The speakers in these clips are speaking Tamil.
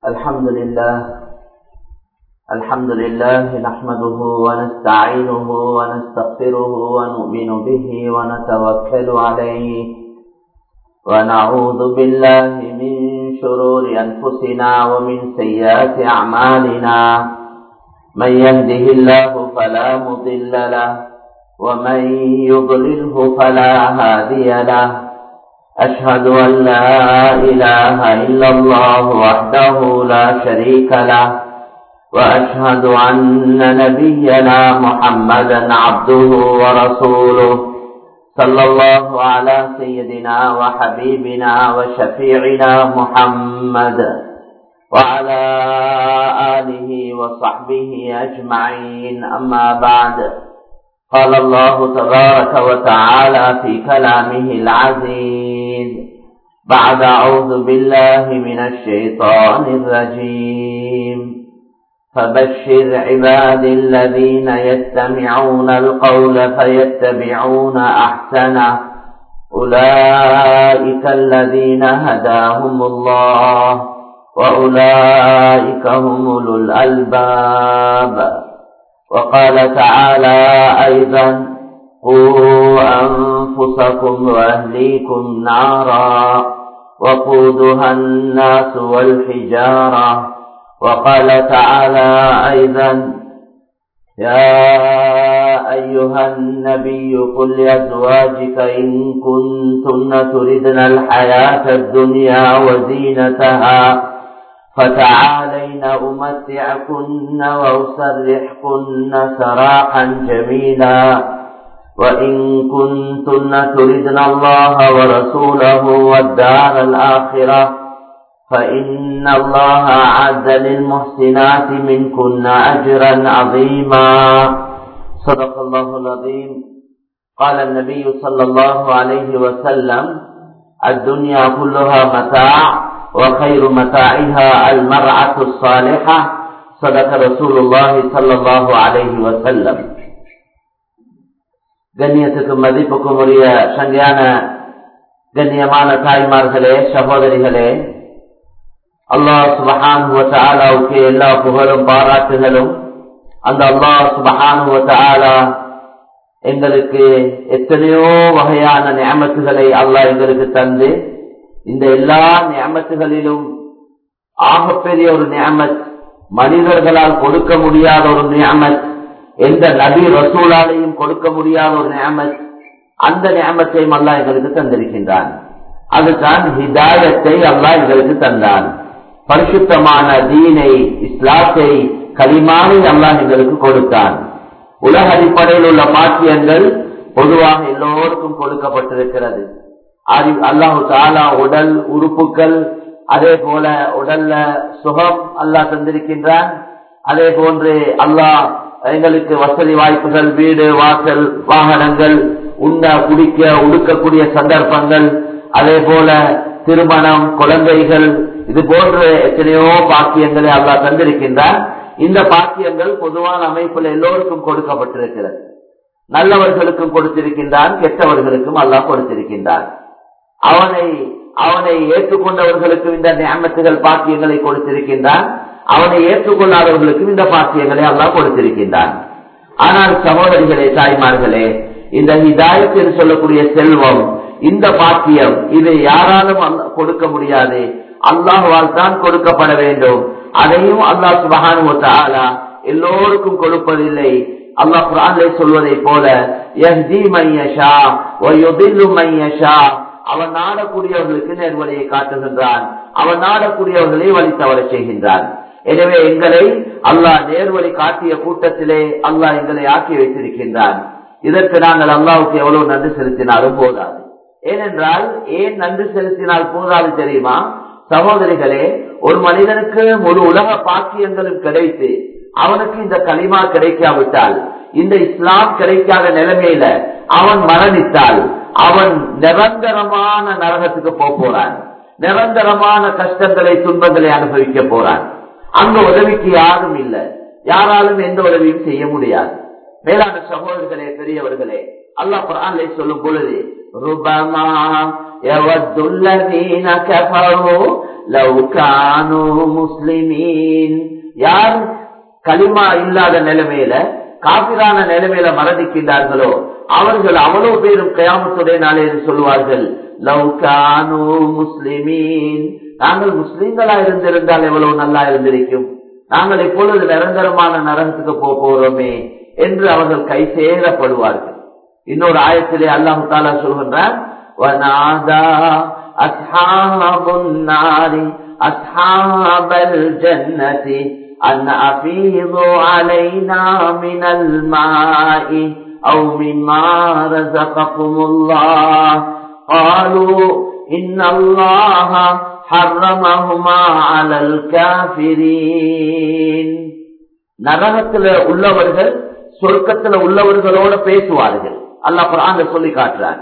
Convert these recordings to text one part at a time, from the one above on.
الحمد لله الحمد لله نحمده ونستعينه ونستغفره ونؤمن به ونتوكل عليه ونعوذ بالله من شرور أنفسنا ومن سيئات أعمالنا من يهده الله فلا مضل له ومن يضلله فلا هادي له أشهد أن لا إله إلا الله وحده لا شريك له وأشهد أن نبينا محمدا عبده ورسوله صلى الله على سيدنا وحبيبنا وشفيعنا محمد وعلى آله وصحبه أجمعين أما بعد قال الله تبارك وتعالى في كلامه العزيز بعد أعوذ بالله من الشيطان الرجيم فبشر عباد الذين يستمعون القول فيتبعون أحسنه أولئك الذين هداهم الله وأولئك هم أولو الألباب وقال تعالى أيضا قوا أنفسكم وأهليكم نارا وقودها الناس والحجارة وقال تعالى أيضا يا أيها النبي قل لأزواجك إن كنتن تردن الحياة الدنيا وزينتها فتعالين أمتعكن وأسرحكن سراحا جميلا وإن كنتن تردن الله ورسوله والدار الآخرة فإن الله أعد للمحسنات منكن أجرا عظيما صدق الله العظيم قال النبي صلى الله عليه وسلم الدنيا كلها متاع وخير متاعها المرعة الصالحة صدق رسول الله صلى الله عليه وسلم கண்ணியத்துக்கு மதிப்புக்கும் உரிய சங்கையான கண்ணியமான தாய்மார்களே சகோதரிகளே அல்லாஹ் சுபஹானுக்கு எல்லா புகழும் பாராட்டுகளும் அந்த அல்லாஹ் சுபஹானுவ எங்களுக்கு எத்தனையோ வகையான நியமத்துகளை அல்லாஹ் எங்களுக்கு தந்து இந்த எல்லா நியமத்துகளிலும் ஆகப்பெரிய ஒரு நியமத் மனிதர்களால் கொடுக்க முடியாத ஒரு நியமத் எந்த நபி ரசூலாலையும் கொடுக்க முடியாத ஒரு நியமத் அந்த நியமத்தையும் அல்லாஹ் எங்களுக்கு தந்திருக்கின்றான் அதுதான் ஹிதாயத்தை அல்லாஹ் எங்களுக்கு தந்தான் பரிசுத்தமான தீனை இஸ்லாத்தை களிமாவை அல்லாஹ் எங்களுக்கு கொடுத்தான் உலக அடிப்படையில் உள்ள பாக்கியங்கள் பொதுவாக எல்லோருக்கும் கொடுக்கப்பட்டிருக்கிறது அல்லாஹு தாலா உடல் உறுப்புகள் அதே போல உடல்ல சுகம் அல்லாஹ் தந்திருக்கின்றான் அதே போன்று அல்லாஹ் எங்களுக்கு வசதி வாய்ப்புகள் வீடு வாசல் வாகனங்கள் உண்ண குடிக்க உடுக்கக்கூடிய சந்தர்ப்பங்கள் அதே போல திருமணம் குழந்தைகள் இது போன்ற எத்தனையோ பாக்கியங்களை அல்லா தந்திருக்கின்றார் இந்த பாக்கியங்கள் பொதுவான அமைப்புல எல்லோருக்கும் கொடுக்கப்பட்டிருக்கிறது நல்லவர்களுக்கும் கொடுத்திருக்கின்றான் கெட்டவர்களுக்கும் அல்லாஹ் கொடுத்திருக்கின்றான் அவனை அவனை ஏற்றுக்கொண்டவர்களுக்கும் இந்த நியமத்துகள் பாக்கியங்களை கொடுத்திருக்கின்றான் அவனை ஏற்றுக்கொள்ளாதவர்களுக்கும் இந்த பாக்கியங்களை அல்லாஹ் கொடுத்திருக்கின்றான் ஆனால் சகோதரிகளே தாய்மார்களே இந்த ஹிதாயத்தில் சொல்லக்கூடிய செல்வம் இந்த பாக்கியம் இதை யாராலும் கொடுக்க முடியாது அல்லாஹுவால் தான் கொடுக்கப்பட வேண்டும் அதையும் அல்லாஹ் சுபகானுவத்தாலா எல்லோருக்கும் கொடுப்பதில்லை அல்லாஹ் குரான்லே சொல்வதை போல அவன் நாடக்கூடியவர்களுக்கு நேர்வழியை காட்டுகின்றான் அவன் நாடக்கூடியவர்களை வழி தவற செய்கின்றான் எனவே எங்களை அல்லாஹ் நேர்வழி காட்டிய கூட்டத்திலே அல்லாஹ் எங்களை ஆக்கி வைத்திருக்கின்றான் இதற்கு நாங்கள் அல்லாவுக்கு எவ்வளவு நன்றி செலுத்தினாலும் போதாது ஏனென்றால் ஏன் நன்றி செலுத்தினால் போதாது தெரியுமா சகோதரிகளே ஒரு மனிதனுக்கு ஒரு உலக பாக்கியங்களும் கிடைத்து அவனுக்கு இந்த களிமா கிடைக்காவிட்டால் இந்த இஸ்லாம் கிடைக்காத நிலைமையில அவன் மரணித்தால் அவன் நிரந்தரமான நரகத்துக்கு போறான் நிரந்தரமான கஷ்டங்களை துன்பங்களை அனுபவிக்க போறான் அங்க உதவிக்கு யாரும் இல்லை யாராலும் எந்த உதவியும் செய்ய முடியாது மேலான சகோதரர்களே பெரியவர்களே அல்லாஹ் குரான்ல சொல்லும் பொழுது ربما يود الذين كفروا لو كانوا مسلمين யார் களிமா இல்லாத நிலைமையில காபிரான நிலைமையில மரணிக்கின்றார்களோ அவர்கள் அவ்வளவு பேரும் கயாமத்துடைய நாளே சொல்லுவார்கள் லவ் கானு முஸ்லிமீன் நாங்கள் முஸ்லிம்களா இருந்திருந்தால் எவ்வளவு நல்லா இருந்திருக்கும் நாங்கள் இப்பொழுது நிரந்தரமான நரகத்துக்கு போக போறோமே என்று அவர்கள் கை சேரப்படுவார்கள் இன்னொரு ஆயத்திலே அல்லாஹு தாலா சொல்கின்றான் وَنَادَى أَصْحَابُ النَّارِ أَصْحَابَ الْجَنَّةِ أَنْ أَفِيضُوا عَلَيْنَا مِنَ الْمَاءِ أَوْ مِمَّا رَزَقَكُمُ اللَّهُ قَالُوا إِنَّ اللَّهَ حَرَّمَهُمَا عَلَى الْكَافِرِينَ நரகத்துல உள்ளவர்கள் சொர்க்கத்துல உள்ளவர்களோட பேசுவார்கள் அல்லாஹ் குரான் சொல்லி காட்டுறான்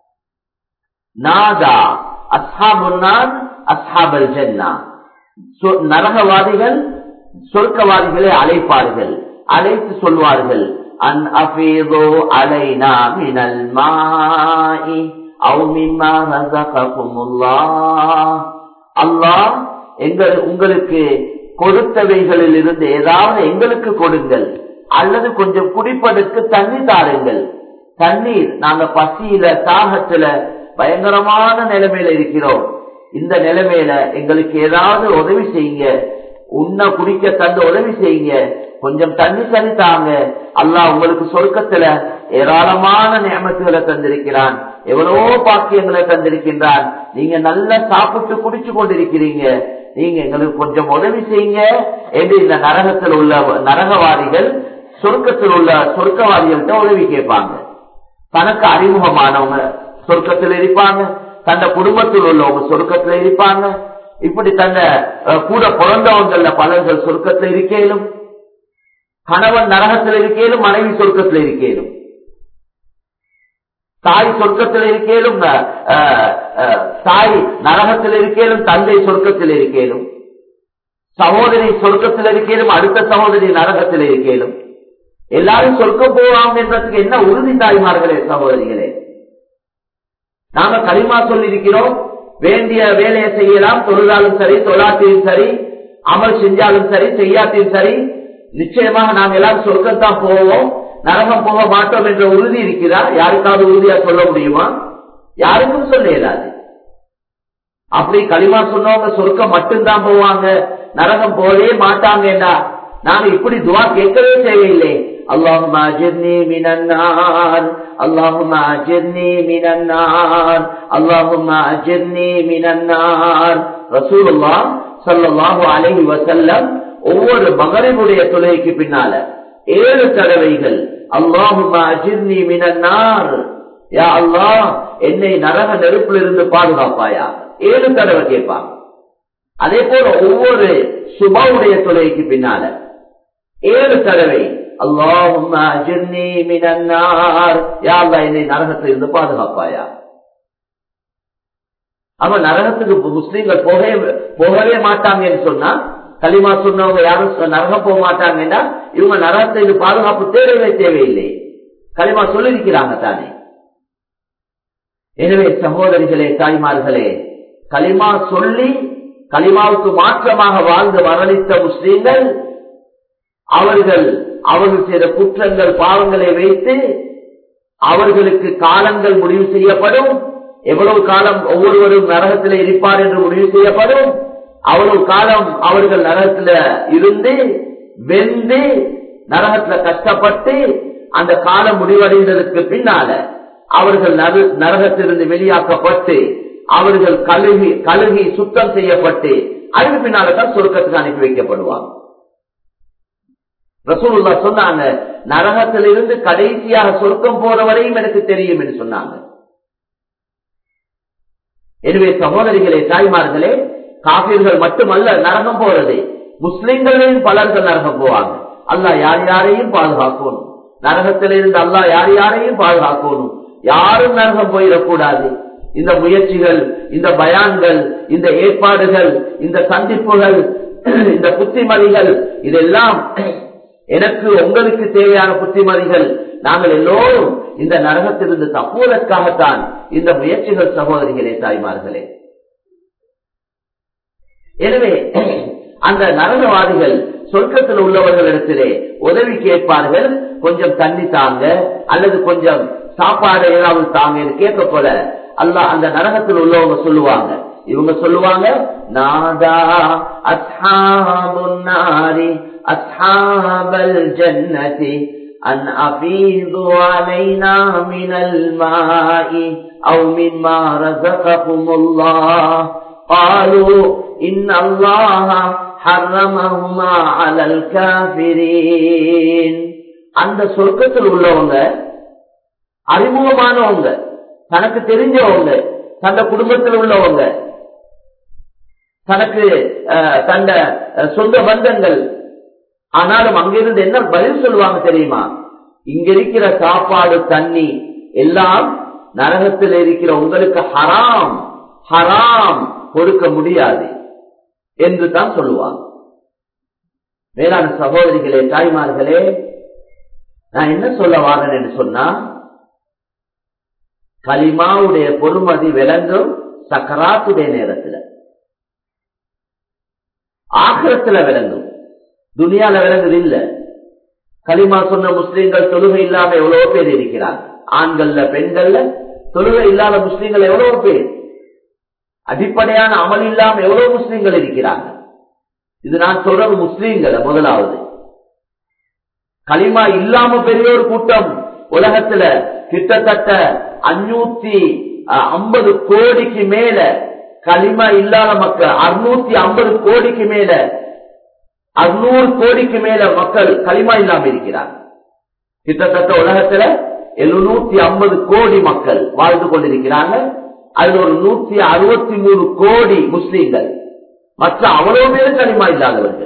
நாதா அஸ்ஹாபுன்னான் அஸ்ஹாபல் ஜன்னா நரகவாதிகள் சொர்க்கவாதிகளை அழைப்பார்கள் அழைத்து சொல்வார்கள் அன் அபீதோ அலைனா மினல் மாஇ அவு மிம்மா ரஸககுமுல்லாஹ் அல்லாஹ் எங்கள் உங்களுக்கு கொடுத்தவைகளில் இருந்து ஏதாவது எங்களுக்கு கொடுங்கள் அல்லது கொஞ்சம் குடிப்பதற்கு தண்ணி தாருங்கள் தண்ணீர் நாங்க பசியில தாகத்துல பயங்கரமான நிலைமையில இருக்கிறோம் இந்த நிலைமையில எங்களுக்கு ஏதாவது உதவி செய்யுங்க உன்ன குடிக்க தந்து உதவி செய்யுங்க கொஞ்சம் தண்ணி சரி தாங்க அல்லாஹ் உங்களுக்கு சொர்க்கத்துல ஏராளமான நியமத்துகளை தந்திருக்கிறான் எவ்வளவோ பாக்கியங்களை தந்திருக்கின்றான் நீங்க நல்லா சாப்பிட்டு குடிச்சு கொண்டிருக்கிறீங்க நீங்க எங்களுக்கு கொஞ்சம் உதவி செய்யுங்க என்று இந்த நரகத்தில் உள்ள நரகவாதிகள் சொர்க்கத்தில் உள்ள சொர்க்கவாதிகள்கிட்ட உதவி கேட்பாங்க தனக்கு அறிமுகமானவங்க சொர்க்கத்தில் இருப்பாங்க தந்த குடும்பத்தில் உள்ளவங்க சொர்க்கத்தில் இருப்பாங்க இப்படி தந்த கூட பிறந்தவங்கள பலர்கள் சொர்க்கத்தில் இருக்கேனும் கணவன் நரகத்தில் இருக்கேனும் மனைவி சொர்க்கத்தில் இருக்கேனும் தாய் சொர்க்கத்தில் இருக்கேனும் தாய் நரகத்தில் இருக்கேனும் தந்தை சொர்க்கத்தில் இருக்கேனும் சகோதரி சொர்க்கத்தில் இருக்கேனும் அடுத்த சகோதரி நரகத்தில் இருக்கேனும் எல்லாரும் சொர்க்கம் போவாங்க என்றதுக்கு என்ன உறுதி தாய்மார்களே சகோதரிகளே நாம களிமா சொல்லியிருக்கிறோம் வேண்டிய வேலையை செய்யலாம் தொழுதாலும் சரி தொழாட்டியும் சரி அமல் செஞ்சாலும் சரி செய்யாட்டியும் சரி நிச்சயமாக நாம் எல்லாரும் சொர்க்கம் தான் போவோம் நரகம் போக மாட்டோம் என்ற உறுதி இருக்கிறா யாருக்காவது உறுதியா சொல்ல முடியுமா யாருக்கும் சொல்ல இயலாது அப்படி களிமா சொன்னவங்க சொர்க்கம் மட்டும்தான் போவாங்க நரகம் போகவே மாட்டாங்கடா நாங்க இப்படி துவா கேட்கவே தேவையில்லை اللهم اجرني من النار اللهم اجرني من النار اللهم اجرني من النار رسول الله صلى الله عليه وسلم ஒவ்வொரு மகரினுடைய தொலைக்கு பின்னால ஏழு தடவைகள் அல்லாஹுமா அஜிர்னி மினன்னார் யா அல்லாஹ் என்னை நரக நெருப்பில் இருந்து பாதுகாப்பாயா ஏழு தடவை கேட்பாங்க அதே போல ஒவ்வொரு சுபாவுடைய தொலைக்கு பின்னால ஏழு தடவை அல்லாஹுமா அஜிர்னி மினன்னார் யா அல்லாஹ் என்னை நரகத்தில் இருந்து பாதுகாப்பாயா அவன் நரகத்துக்கு முஸ்லீம்கள் போகவே போகவே மாட்டாங்கன்னு சொன்னா களிமா சொன்னவங்க யாரும் நரகம் போக மாட்டாங்கன்னா இவங்க நரகத்தை இது பாதுகாப்பு தேவையே தேவையில்லை களிமா சொல்லியிருக்கிறாங்க தானே எனவே சகோதரிகளே தாய்மார்களே களிமா சொல்லி களிமாவுக்கு மாற்றமாக வாழ்ந்து மரணித்த முஸ்லீம்கள் அவர்கள் அவர்கள் செய்த குற்றங்கள் பாவங்களை வைத்து அவர்களுக்கு காலங்கள் முடிவு செய்யப்படும் எவ்வளவு காலம் ஒவ்வொருவரும் நரகத்தில் இருப்பார் என்று முடிவு செய்யப்படும் அவ்வளவு காலம் அவர்கள் நரகத்துல இருந்து வெந்து நரகத்துல கஷ்டப்பட்டு அந்த காலம் முடிவடைந்ததற்கு பின்னால அவர்கள் நரகத்திலிருந்து வெளியாக்கப்பட்டு அவர்கள் கழுகி கழுகி சுத்தம் செய்யப்பட்டு அதுக்கு பின்னால்தான் சொர்க்கத்துக்கு அனுப்பி வைக்கப்படுவாங்க ரசூலுல்லா சொன்னாங்க நரகத்திலிருந்து கடைசியாக சொர்க்கம் போற வரையும் எனக்கு தெரியும் என்று சொன்னாங்க எனவே சகோதரிகளே தாய்மார்களே காப்பீர்கள் மட்டுமல்ல நரகம் போறது முஸ்லிம்களின் பலர்கள் நரகம் போவாங்க அல்லா யார் யாரையும் பாதுகாக்கணும் நரகத்திலிருந்து அல்லா யார் யாரையும் பாதுகாக்கணும் யாரும் நரகம் போயிடக்கூடாது இந்த முயற்சிகள் இந்த பயான்கள் இந்த ஏற்பாடுகள் இந்த சந்திப்புகள் இந்த புத்திமதிகள் இதெல்லாம் எனக்கு உங்களுக்கு தேவையான புத்திமதிகள் நாங்கள் எல்லோரும் இந்த நரகத்திலிருந்து தப்புவதற்காகத்தான் இந்த முயற்சிகள் சகோதரிகளே தாய்மார்களே எனவே அந்த நரகவாதிகள் சொர்க்கத்தில் உள்ளவர்களிடத்திலே உதவி கேட்பார்கள் கொஞ்சம் தண்ணி தாங்க அல்லது கொஞ்சம் சாப்பாடு ஏதாவது தாங்க கேட்க போல அல்ல அந்த நரகத்தில் உள்ளவங்க சொல்லுவாங்க இவங்க சொல்லுவாங்க நாதா அஸ்ஹாபுன் நாரி அஸ்ஹாபல் ஜன்னதி அன் அபீது அலைனா மினல் மாஇ அவு மிம்மா ரஸககுமுல்லாஹ் قالوا إن الله حرمهما على الكافرين அந்த சொர்க்கத்தில் உள்ளவங்க அறிமுகமானவங்க தனக்கு தெரிஞ்சவங்க தந்த குடும்பத்தில் உள்ளவங்க தனக்கு தந்த சொந்த பந்தங்கள் ஆனாலும் அங்கிருந்து என்ன பதில் சொல்லுவாங்க தெரியுமா இங்க இருக்கிற சாப்பாடு தண்ணி எல்லாம் நரகத்தில் இருக்கிற உங்களுக்கு ஹராம் ஹராம் கொடுக்க முடியாது என்று தான் சொல்லுவாங்க மேலான சகோதரிகளே தாய்மார்களே நான் என்ன சொல்ல வாரேன் என்று சொன்னா கலிமாவுடைய பொறுமதி விளங்கும் சக்கராத்துடைய நேரத்தில் ஆக்கிரத்துல விளங்கும் துனியால விளங்குது இல்ல களிமா சொன்ன முஸ்லீம்கள் தொழுகை இல்லாம எவ்வளவு பேர் இருக்கிறாங்க ஆண்கள்ல பெண்கள்ல தொழுகை இல்லாத முஸ்லீம்கள் எவ்வளவு பேர் அடிப்படையான அமல் இல்லாம எவ்வளவு முஸ்லீம்கள் இருக்கிறாங்க இது நான் சொல்றது முஸ்லீம்களை முதலாவது களிமா இல்லாம பெரிய ஒரு கூட்டம் உலகத்துல கிட்டத்தட்ட அஞ்சூத்தி ஐம்பது கோடிக்கு மேல களிமா இல்லாத மக்கள் அறுநூத்தி ஐம்பது கோடிக்கு மேல அறுநூறு கோடிக்கு மேல மக்கள் களிமா இல்லாம இருக்கிறார் கிட்டத்தட்ட உலகத்துல எழுநூத்தி ஐம்பது கோடி மக்கள் வாழ்ந்து கொண்டிருக்கிறாங்க அதுல ஒரு நூத்தி அறுபத்தி மூணு கோடி முஸ்லீம்கள் மற்ற அவ்வளவு பேர் களிமா இல்லாதவர்கள்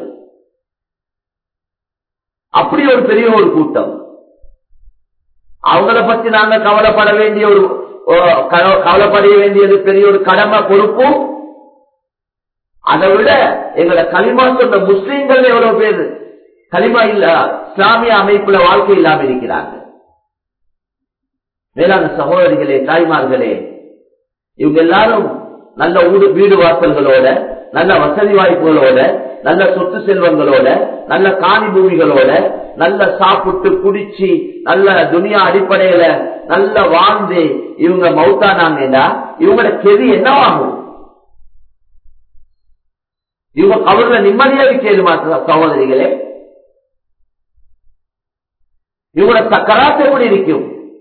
அப்படி ஒரு பெரிய ஒரு கூட்டம் அவங்கள பத்தி நாங்க கவலைப்பட வேண்டிய ஒரு கவலைப்பட வேண்டியது பெரிய ஒரு கடமை பொறுப்பும் அதை விட எங்களை களிமா சொன்ன முஸ்லீம்கள் எவ்வளவு பேர் களிமா இல்ல இஸ்லாமிய அமைப்புல வாழ்க்கை இல்லாம இருக்கிறாங்க மேலான சகோதரிகளே தாய்மார்களே இவங்க எல்லாரும் நல்ல ஊடு வீடு வாசல்களோட நல்ல வசதி வாய்ப்புகளோட நல்ல சொத்து செல்வங்களோட நல்ல காணி பூமிகளோட நல்ல சாப்பிட்டு குடிச்சு நல்ல துனியா அடிப்படையில நல்ல வாழ்ந்து இவங்க மௌத்தானாங்கன்னா இவங்களோட கெதி என்னவாகும் இவங்க கவர்ல நிம்மதியா இருக்கேதுமா சகோதரிகளே இவங்களோட சக்கராத்து எப்படி இருக்கும்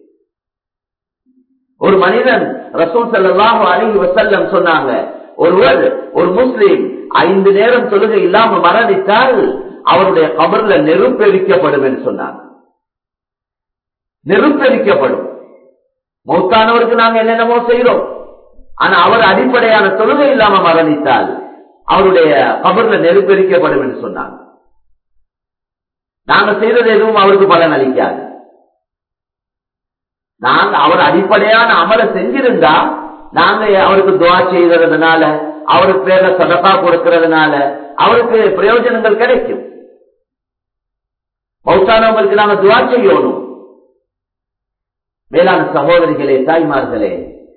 ஒரு மனிதன் ரசூல் சல்லாஹு அலிஹி வசல்லம் சொன்னாங்க ஒருவர் ஒரு முஸ்லீம் ஐந்து நேரம் தொழுகை இல்லாம மரணித்தால் அவருடைய கபர்ல நெருப்பெரிக்கப்படும் என்று சொன்னாங்க நெருப்பெரிக்கப்படும் மௌத்தானவருக்கு நாங்க என்னென்னமோ செய்யறோம் ஆனா அவர் அடிப்படையான தொழுகை இல்லாம மரணித்தால் அவருடைய கபர்ல நெருப்பெரிக்கப்படும் என்று சொன்னாங்க நாங்க செய்யறது எதுவும் அவருக்கு பலன் அளிக்காது நாங்க அவர் அடிப்படையான அமலை செஞ்சிருந்தா நாங்க அவருக்கு துவா செய்யறதுனால அவருக்கு பேர்ல சதப்பா கொடுக்கறதுனால அவருக்கு பிரயோஜனங்கள் கிடைக்கும் மௌத்தானவங்களுக்கு நாங்க துவா செய்யணும் மேலான சகோதரிகளே தாய்மார்களே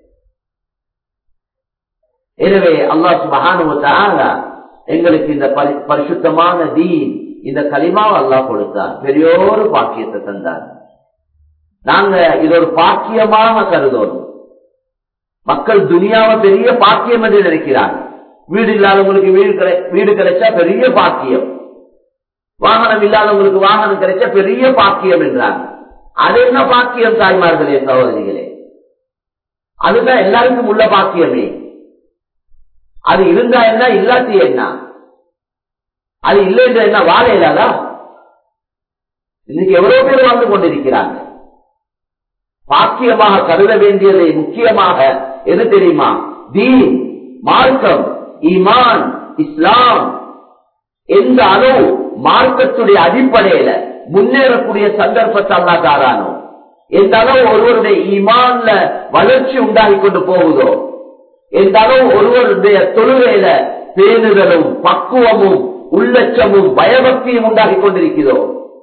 எனவே அல்லாஹ் சுபஹானுவத்தால எங்களுக்கு இந்த பரிசுத்தமான தீன் இந்த களிமாவை அல்லாஹ் கொடுத்தார் பெரியோரு பாக்கியத்தை தந்தார் நாங்க இது ஒரு பாக்கியமாக கருதணும் மக்கள் துனியாவை பெரிய பாக்கியம் என்று நினைக்கிறாங்க வீடு இல்லாதவங்களுக்கு வீடு வீடு கிடைச்சா பெரிய பாக்கியம் வாகனம் இல்லாதவங்களுக்கு வாகனம் கிடைச்சா பெரிய பாக்கியம் என்றாங்க அது என்ன பாக்கியம் தாய்மார்களே சகோதரிகளே அதுதான் எல்லாருக்கும் உள்ள பாக்கியமே அது இருந்தா என்ன இல்லாட்டி என்ன அது இல்லை என்ற என்ன வாழ இல்லாதா இன்னைக்கு எவ்வளவு பேர் வாழ்ந்து கொண்டிருக்கிறாங்க பாக்கியமாக கருத வேண்டியதை முக்கியமாக எது தெரியுமா தீன் மார்க்கம் ஈமான் இஸ்லாம் எந்த அளவு மார்க்கத்துடைய அடிப்படையில முன்னேறக்கூடிய சந்தர்ப்பத்தை அல்லா தாரானோ எந்த அளவு ஒருவருடைய ஈமான்ல வளர்ச்சி உண்டாகி கொண்டு போகுதோ எந்த அளவு ஒருவருடைய தொழுகையில பேணுதலும் பக்குவமும் உள்ளச்சமும் பயபக்தியும் உண்டாகி கொண்டிருக்கிறதோ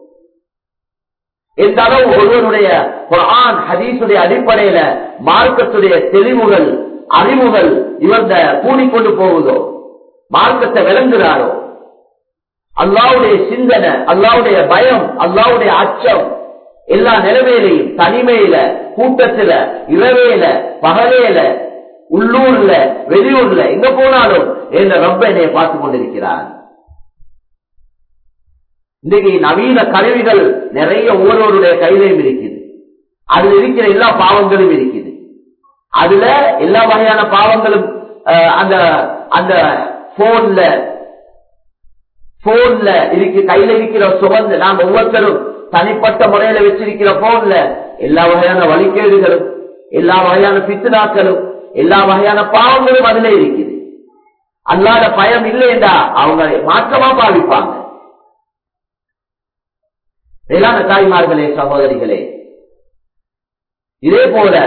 எந்த அளவு ஒருவருடைய குரான் ஹதீசுடைய அடிப்படையில மார்க்கத்துடைய தெளிவுகள் அறிவுகள் இவர்த கூடிக்கொண்டு போகுதோ மார்க்கத்தை விளங்குறாரோ அல்லாவுடைய சிந்தனை அல்லாவுடைய பயம் அல்லாவுடைய அச்சம் எல்லா நிலைமையிலையும் தனிமையில கூட்டத்துல இரவேல பகலேல உள்ளூர்ல வெளியூர்ல எங்க போனாலும் என்ற ரப்ப என்னைய பார்த்து கொண்டிருக்கிறார் இன்றைக்கு நவீன கருவிகள் நிறைய ஒவ்வொருவருடைய கையிலையும் இருக்குது அதுல இருக்கிற எல்லா பாவங்களும் இருக்குது அதுல எல்லா வகையான பாவங்களும் அஹ், அந்த அந்த போன்ல போன்ல இருக்கு கையில இருக்கிற சுமந்து நாம் ஒவ்வொருத்தரும் தனிப்பட்ட முறையில வச்சிருக்கிற போன்ல எல்லா வகையான வழிகேடுகளும் எல்லா வகையான பித்துனாக்களும் எல்லா வகையான பாவங்களும் அதுல இருக்குது அல்லாத பயம் இல்லையென்றா அவங்க மாற்றமா பாவிப்பாங்க மேலான தாய்மார்களே சகோதரிகளே இதே போல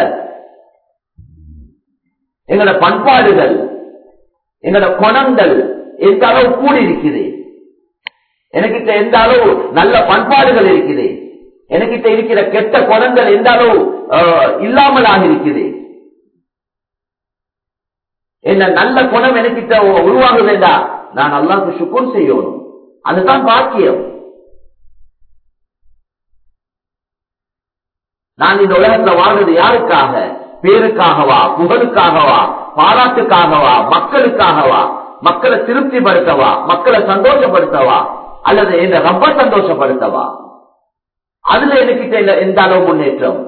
எங்களோட பண்பாடுகள் எங்களோட குணங்கள் எந்த அளவு கூடி இருக்குது எனக்கிட்ட எந்த அளவு நல்ல பண்பாடுகள் இருக்குது எனக்கிட்ட இருக்கிற கெட்ட குணங்கள் எந்த அளவு அஹ், இல்லாமலாக இருக்குது என்ன நல்ல குணம் எனக்கிட்ட உருவாக வேண்டாம் நான் அல்லாஹ்க்கு சுக்குர் செய்யணும் அதுதான் பாக்கியம் நான் இந்த உலகத்துல வாழ்றது யாருக்காக பேருக்காகவா புகழுக்காகவா பாராட்டுக்காகவா மக்களுக்காகவா மக்களை திருப்திப்படுத்தவா மக்களை சந்தோஷப்படுத்தவா அல்லது இந்த ரொம்ப சந்தோஷப்படுத்தவா அதுல எனக்கிட்ட இல்ல- எந்த அளவு முன்னேற்றம்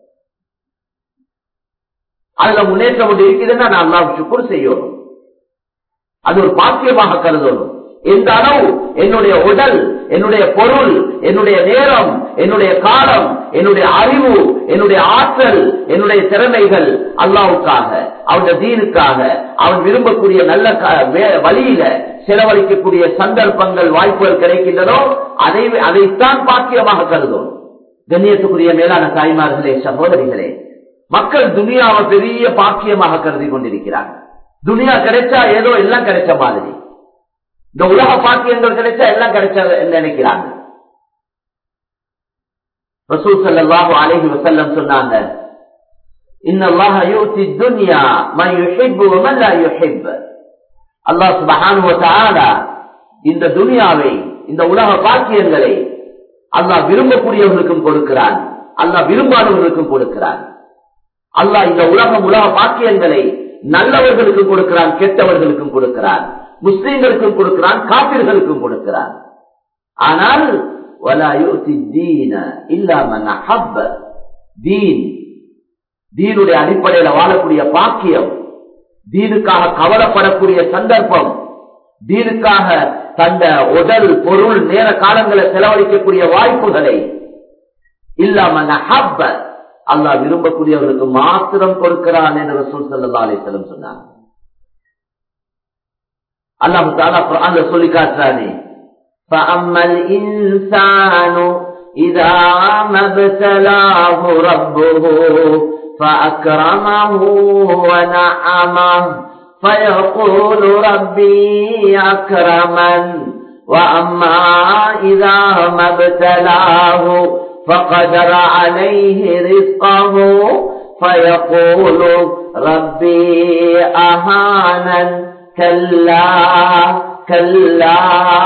அதுல முன்னேற்றம் ஒன்று இருக்குதுன்னா நான் அல்லாஹ் சுக்குர் செய்யணும் அது ஒரு பாக்கியமாக கருதணும் எந்த அளவு என்னுடைய உடல் என்னுடைய பொருள் என்னுடைய நேரம் என்னுடைய காலம் என்னுடைய அறிவு என்னுடைய ஆற்றல் என்னுடைய திறமைகள் அல்லாவுக்காக அவனுடைய தீனுக்காக அவன் விரும்பக்கூடிய நல்ல க- வே- வழியில செலவழிக்கக்கூடிய சந்தர்ப்பங்கள் வாய்ப்புகள் கிடைக்கின்றனோ அதை அதைத்தான் பாக்கியமாக கருதும் கண்ணியத்துக்குரிய மேலான தாய்மார்களே சகோதரிகளே மக்கள் துனியாவை பெரிய பாக்கியமாக கருதி கொண்டிருக்கிறார்கள் துனியா கிடைச்சா ஏதோ எல்லாம் கிடைச்ச மாதிரி இந்த உலக பாக்கியங்கள் கிடைச்சா எல்லாம் கிடைச்ச நினைக்கிறாங்க ரசூல் ஸல்லல்லாஹு அலைஹி வஸல்லம் சொன்னாங்க இன்னல்லாஹ யூதி துன்யா மன் யுஹிப்பு வ மன் லா யுஹிப் அல்லாஹ் சுப்ஹானஹு வ தஆலா இந்த துனியாவை இந்த உலக பாக்கியங்களை அல்லாஹ் விரும்பக்கூடியவர்களுக்கும் கொடுக்கிறான் அல்லாஹ் விரும்பாதவர்களுக்கும் கொடுக்கிறான் அல்லாஹ் இந்த உலகம் உலக பாக்கியங்களை நல்லவர்களுக்கும் கொடுக்கிறான் கெட்டவர்களுக்கும் கொடுக்கிறான் முஸ்லீம்களுக்கும் கொடுக்கிறான் காப்பிர்களுக்கும் கொடுக்கிறான் ஆனால் وَلَا يُؤْتِ الدِّينَ إِلَّا مَنْ أَحَبَّ தீன் தீனுடைய அடிப்படையில வாழக்கூடிய பாக்கியம் தீனுக்காக கவலைப்படக்கூடிய சந்தர்ப்பம் தீனுக்காக தந்த உடல் பொருள் நேர காலங்களை செலவழிக்கக்கூடிய வாய்ப்புகளை இல்லாம ஹப்ப அல்லாஹ் விரும்பக்கூடியவர்களுக்கு மாத்திரம் கொடுக்கிறான் என்று ரசூல் ஸல்லல்லாஹு அலைஹி வஸல்லம் சொன்னாங்க அல்லாஹ் தஆலா குர்ஆன்ல சொல்லி காட்டுறானே فأما الإنسان إذا ما ابتلاه ربه فأكرمه ونعمه فيقول ربي أكرمن وأما إذا ما ابتلاه فقدر عليه رزقه فيقول ربي أهانن كلا كلا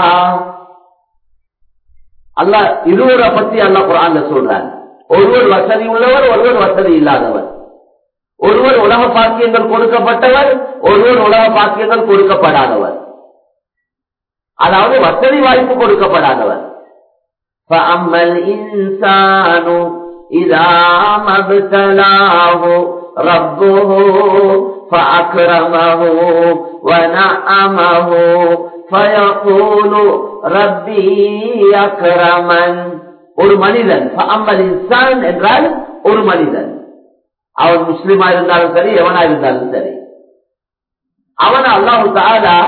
அல்லாஹ் இருவரை பத்தி அல்லாஹ் குரான்ல சொல்றார் ஒருவர் வசதி உள்ளவர் ஒருவர் வசதி இல்லாதவர் ஒருவர் உலக பாக்கியங்கள் கொடுக்கப்பட்டவர் ஒருவர் உலக பாக்கியங்கள் கொடுக்கப்படாதவர் அதாவது வசதி வாய்ப்பு கொடுக்கப்படாதவர் فأما الإنسان إذا ما ابتلاه ربه فأكرمه ونعمه فيقول ربي أكرمن ஒரு மனிதன் فأما الإنسان என்றால் ஒரு மனிதன் அவன் முஸ்லிமா இருந்தாலும் சரி எவனா இருந்தாலும் சரி அவன் அல்லாஹு தாலா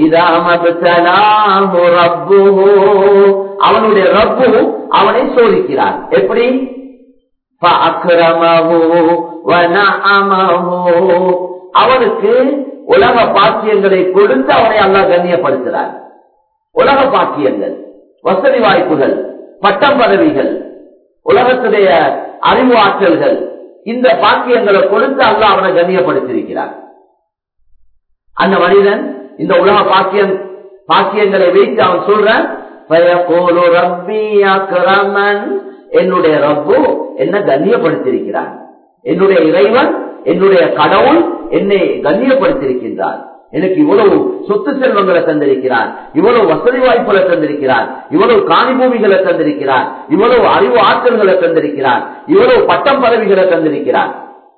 அவனுடைய ரப்பு அவனை சோதிக்கிறான் எப்படி அவனுக்கு உலக பாக்கியங்களை கொடுத்து அவனை அல்லா கண்ணியப்படுத்துகிறான் உலக பாக்கியங்கள் வசதி வாய்ப்புகள் பட்டம் பதவிகள் உலகத்துடைய அறிவு ஆற்றல்கள் இந்த பாக்கியங்களை கொடுத்து அல்ல அவனை கண்ணியப்படுத்தியிருக்கிறான் அந்த மனிதன் இந்த உலக பாக்கியம் பாக்கியங்களை வைத்து அவன் சொல்றான் "ஃபயகூலு ரப்பி அக்ரமன்." என்னுடைய ரப்பு என்ன கண்ணியப்படுத்தியிருக்கிறான் என்னுடைய இறைவன் என்னுடைய கடவுள் என்னை கண்ணியப்படுத்தியிருக்கின்றான் எனக்கு இவ்வளவு சொத்து செல்வங்களை தந்திருக்கிறான் இவ்வளவு வசதி வாய்ப்புகளை தந்திருக்கிறான் இவ்வளவு காணி பூமிகளை தந்திருக்கிறான் இவ்வளவு அறிவு ஆற்றல்களை தந்திருக்கிறான் இவ்வளவு பட்டம் பதவிகளை தந்திருக்கிறான்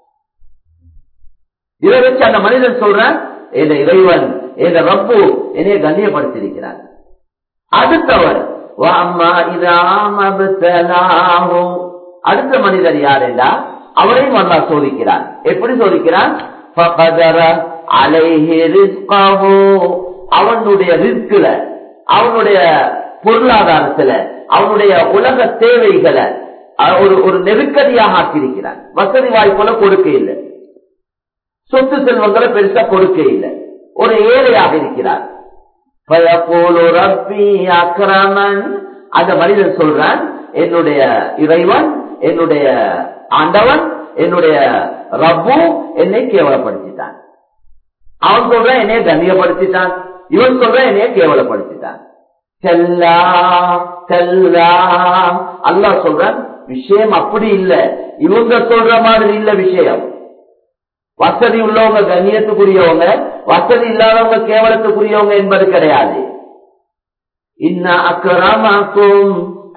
இதை வச்சு அந்த மனிதன் சொல்றான் என் இறைவன் என் ரப்பு என்னைய கண்ணியப்படுத்தியிருக்கிறான் அடுத்தவர் "வஅம்மா இதா மப்தலாஹு." அடுத்த மனிதர் யார் என்றா அவரையும் அல்லாஹ் சோதிக்கிறான் எப்படி சோதிக்கிறான் "ஃபகதர அலைஹி ரிஸ்கஹு." அவனுடைய ரிஸ்குல அவனுடைய பொருளாதாரத்துல அவனுடைய உலக தேவைகளை அஹ், ஒரு ஒரு நெருக்கடியாக ஆக்கியிருக்கிறான் வசதி வாய்ப்புல கொடுக்க இல்லை சொத்து செல்வங்களை பெருசா கொடுக்க இல்லை ஒரு ஏழையாக இருக்கிறார் ஃபயகூலு ரப்பி அக்ரமன் அந்த மனிதன் சொல்றான் என்னுடைய இறைவன் என்னுடைய ஆண்டவன் என்னுடைய ரப்பு என்னை கேவலப்படுத்திட்டான் அவன் சொல்றான் என்னைய கண்ணியப்படுத்திட்டான் இவன் சொல்றான் என்னைய கேவலப்படுத்திட்டான் கல்லா கல்லா அல்லாஹ் சொல்றான் விஷயம் அப்படி இல்ல இவங்க சொல்ற மாதிரி இல்ல விஷயம் வசதி உள்ளவங்க கண்ணியத்துக்குரியவங்க வசதி இல்லாதவங்க கேவலத்துக்குரியவங்க என்பது கிடையாது இன்ன அக்கரமாக்கும்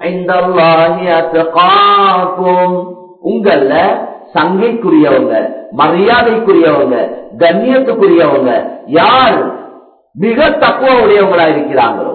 உங்கள சங்கைக்குரியவங்க மரியாதைக்குரியவங்க கண்ணியத்துக்குரியவங்க யார் மிக தக்குவ உடையவங்களா இருக்கிறாங்களோ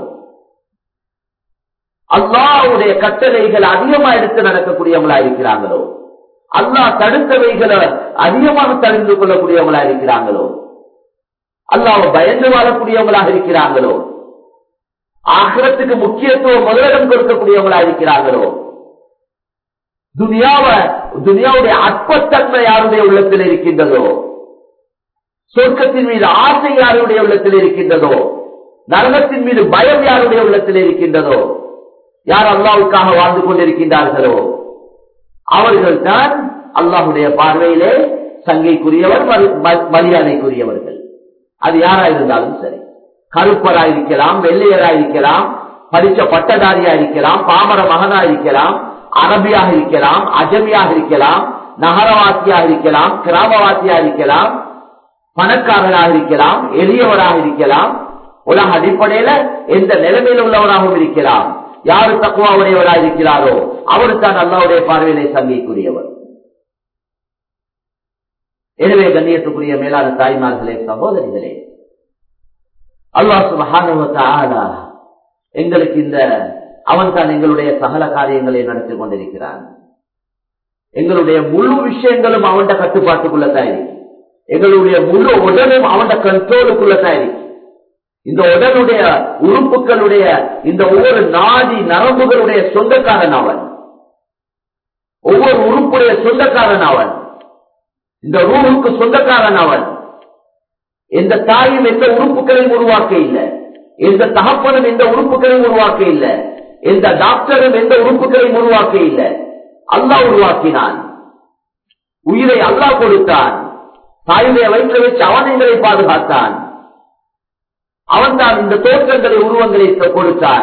அல்லாவுடைய கட்டளைகள் அதிகமா எடுத்து நடக்கக்கூடியவங்களா இருக்கிறாங்களோ அல்லாஹ் தடுத்தவைகளை அதிகமாக தெரிந்து கொள்ளக்கூடியவங்களா இருக்கிறாங்களோ அல்லாஹ் பயந்து வாழக்கூடியவங்களாக இருக்கிறாங்களோ ஆகிரத்துக்கு முக்கியத்துவம் முதலிடம் கொடுக்கக்கூடியவங்களா இருக்கிறாங்களோ துனியாவ துனியாவுடைய அற்பத்தன்மை யாருடைய உள்ளத்தில் இருக்கின்றதோ சொர்க்கத்தின் மீது ஆசை யாருடைய உள்ளத்தில் இருக்கின்றதோ நரகத்தின் மீது பயம் யாருடைய உள்ளத்தில் இருக்கின்றதோ யார் அல்லாவுக்காக வாழ்ந்து கொண்டிருக்கின்றார்களோ அவர்கள் தான் அல்லாஹுடைய பார்வையிலே சங்கைக்குரியவர் மரியாதைக்குரியவர்கள் அது யாரா இருந்தாலும் சரி கருப்பரா இருக்கலாம் வெள்ளையரா இருக்கலாம் படிச்ச பட்டதாரியா இருக்கலாம் பாமர மகனா இருக்கலாம் அரபியாக இருக்கலாம் அஜமியாக இருக்கலாம் நகரவாசியாக இருக்கலாம் கிராமவாசியாக இருக்கலாம் பணக்காரராக இருக்கலாம் எளியவராக இருக்கலாம் உலக அடிப்படையில எந்த நிலைமையில் உள்ளவராகவும் இருக்கலாம் யாரு தக்குவா உடையவராக இருக்கிறாரோ அவர் தான் அல்லாவுடைய பார்வையிலே சங்கிக்குரியவர் எனவே கண்ணியத்துக்குரிய மேலான தாய்மார்களே சகோதரிகளே அல்லாஹ் சுபஹானுவ எங்களுக்கு இந்த அவன் தான் எங்களுடைய சகல காரியங்களை நடத்தி கொண்டிருக்கிறான் எங்களுடைய முழு விஷயங்களும் அவன் கட்டுப்பாட்டுக்குள்ளதான் இருக்கு எங்களுடைய முழு உடலும் அவன் கண்ட்ரோலுக்குள்ளதான் இருக்கு இந்த உடலுடைய உறுப்புகளுடைய இந்த ஒவ்வொரு நாடி நரம்புகளுடைய சொந்தக்காரன் அவன் ஒவ்வொரு உறுப்புடைய சொந்தக்காரன் அவன் இந்த ரூவுக்கு சொந்தக்காரன் அவன் எந்த தாயும் எந்த உறுப்புகளையும் உருவாக்க இல்லை எந்த தகப்பனும் எந்த உறுப்புகளையும் உருவாக்க இல்லை எந்த டாக்டரும் எந்த உறுப்புகளையும் உருவாக்க இல்லை அல்லாஹ் உருவாக்கினான் உயிரை அல்லாஹ் கொடுத்தான் தாயுடைய வயிற்றை வச்சு அவன் எங்களை பாதுகாத்தான் அவன் தான் இந்த தோற்றங்களை உருவங்களை கொடுத்தான்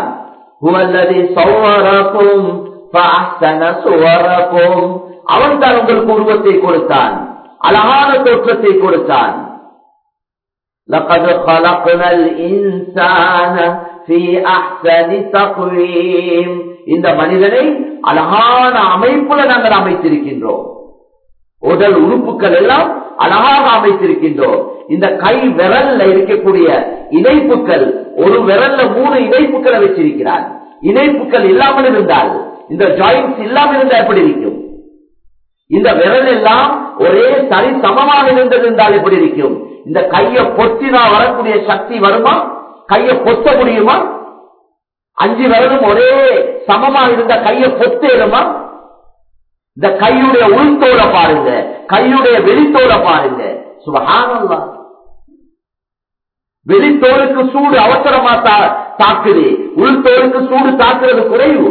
அவன் தான் உங்களுக்கு உருவத்தை கொடுத்தான் அழகான தோற்றத்தை கொடுத்தான் لقد خلقنا الإنسان في أحسن تقويم இந்த மனிதனை அழகான அமைப்புல நாங்கள் அமைத்திருக்கின்றோம் உடல் உறுப்புகள் எல்லாம் அழகாக அமைத்திருக்கின்றோம் இந்த கை விரல்ல இருக்கக்கூடிய இணைப்புகள் ஒரு விரல்ல மூணு இணைப்புகளை வச்சிருக்கிறார் இணைப்புகள் இல்லாமல் இருந்தால் இந்த ஜாயின்ஸ் இல்லாமல் இருந்தால் எப்படி இருக்கும் இந்த விரல் எல்லாம் ஒரே சரி சமமாக இருந்தது இருந்தால் எப்படி இருக்கும் இந்த கையை பொத்தினா வரக்கூடிய சக்தி வருமா கையை பொத்த முடியுமா அஞ்சு விரலும் ஒரே சமமா இருந்த கையை பொத்தேருமா இந்த கையுடைய உள்தோட பாருங்க கையுடைய வெளித்தோட பாருங்க சுபகானல்லா வெளித்தோலுக்கு சூடு அவசரமா தாக்குது உள்தோலுக்கு சூடு தாக்குறது குறைவு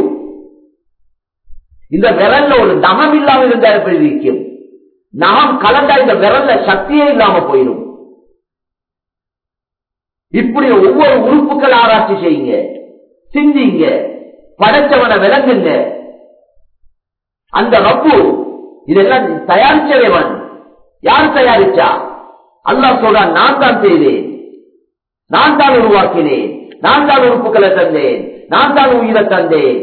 இந்த விரல்ல ஒரு நகம் இல்லாம இருந்தா எப்படி இருக்கும் நகம் கலந்தா இந்த விரல்ல சக்தியே இல்லாம போயிடும் இப்படி ஒவ்வொரு உறுப்புகள் ஆராய்ச்சி செய்யுங்க சிந்திங்க படைச்சவனை விளங்குங்க அந்த ரப்பு இதெல்லாம் தயாரிச்சவன் யார் தயாரிச்சா அல்லாஹ் சொல்றான் நான் தான் செய்தேன் நான் தான் உருவாக்கினேன் நான் தான் உறுப்புகளை தந்தேன் நான் தான் உயிரை தந்தேன்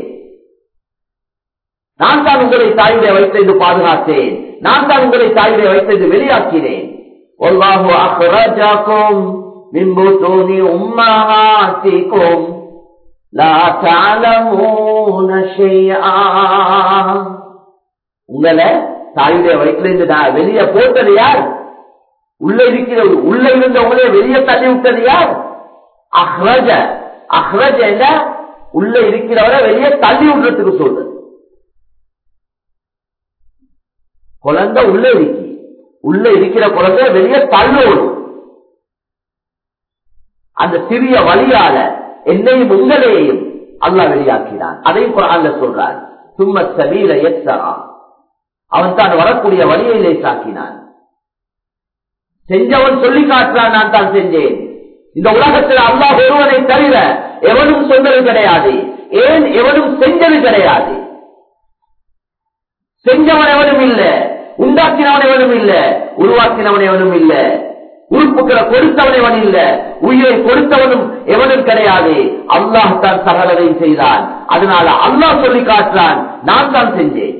நான் தான் உங்களை தாயுடைய வைத்திருந்து பாதுகாத்தேன் நான் தான் உங்களை தாயுடைய வைத்திருந்து வெளியாக்கினேன் والله أخرجكم من بطون أمهاتكم لا تعلمون شيئا உங்களை தாயுடைய வயிற்றிலிருந்து நான் வெளியே போட்டது யார் உள்ள இருக்கிற உள்ள இருந்த உங்களே வெளியே தள்ளி விட்டது யார் அஹ்ரஜ அஹ்ரஜ என்ன உள்ள இருக்கிறவரை வெளியே தள்ளி விடுறதுக்கு சொல்றது குழந்தை உள்ள இருக்கு உள்ள இருக்கிற குழந்தை வெளியே தள்ளோடும் அந்த சிறிய வழியால என்னையும் உங்களையும் அல்லாஹ் வெளியாக்கினான் அதையும் குரான்ல சொல்றான் சும்ம சபீல எத்தரா அவன் தான் வரக்கூடிய வழியை லேசாக்கினான் செஞ்சவன் சொல்லி காட்டுறான் நான் தான் செஞ்சேன் இந்த உலகத்தில் அல்லாஹ் ஒருவனை தவிர எவனும் சொன்னது கிடையாது ஏன் எவனும் செஞ்சது கிடையாது செஞ்சவன் எவனும் இல்ல உண்டாக்கினவன் எவனும் இல்ல உருவாக்கினவன் எவனும் இல்ல உறுப்புகளை கொடுத்தவன் எவன் இல்ல உயிரை கொடுத்தவனும் எவனும் கிடையாது அல்லாஹ் தான் சகலதையும் செய்தான் அதனால அல்லாஹ் சொல்லி காட்டுறான் நான் தான் செஞ்சேன்